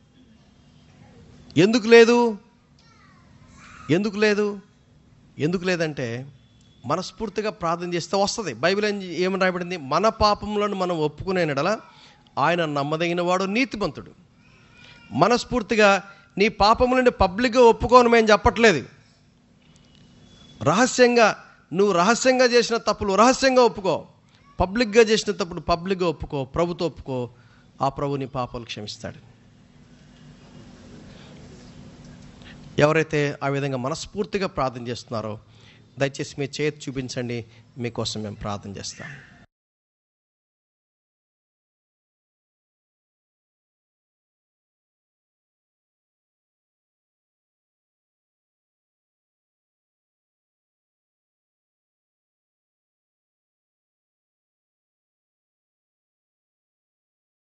ఎందుకు లేదు ఎందుకు లేదు ఎందుకు లేదంటే మనస్ఫూర్తిగా ప్రార్థన చేస్తే వస్తుంది బైబిల్ ఏం ఏమని రాయబడింది మన పాపములను మనం ఒప్పుకునేనడల ఆయన నమ్మదగిన వాడు నీతిమంతుడు మనస్ఫూర్తిగా నీ పాపములని పబ్లిక్గా ఒప్పుకోను మేము చెప్పట్లేదు రహస్యంగా నువ్వు రహస్యంగా చేసిన తప్పులు రహస్యంగా ఒప్పుకో పబ్లిక్గా చేసిన తప్పుడు పబ్లిక్గా ఒప్పుకో ప్రభుతో ఒప్పుకో ఆ ప్రభు నీ పాపాలు క్షమిస్తాడు ఎవరైతే ఆ విధంగా మనస్ఫూర్తిగా ప్రార్థన చేస్తున్నారో దయచేసి మీ చేతి చూపించండి మీకోసం మేము ప్రార్థన చేస్తాం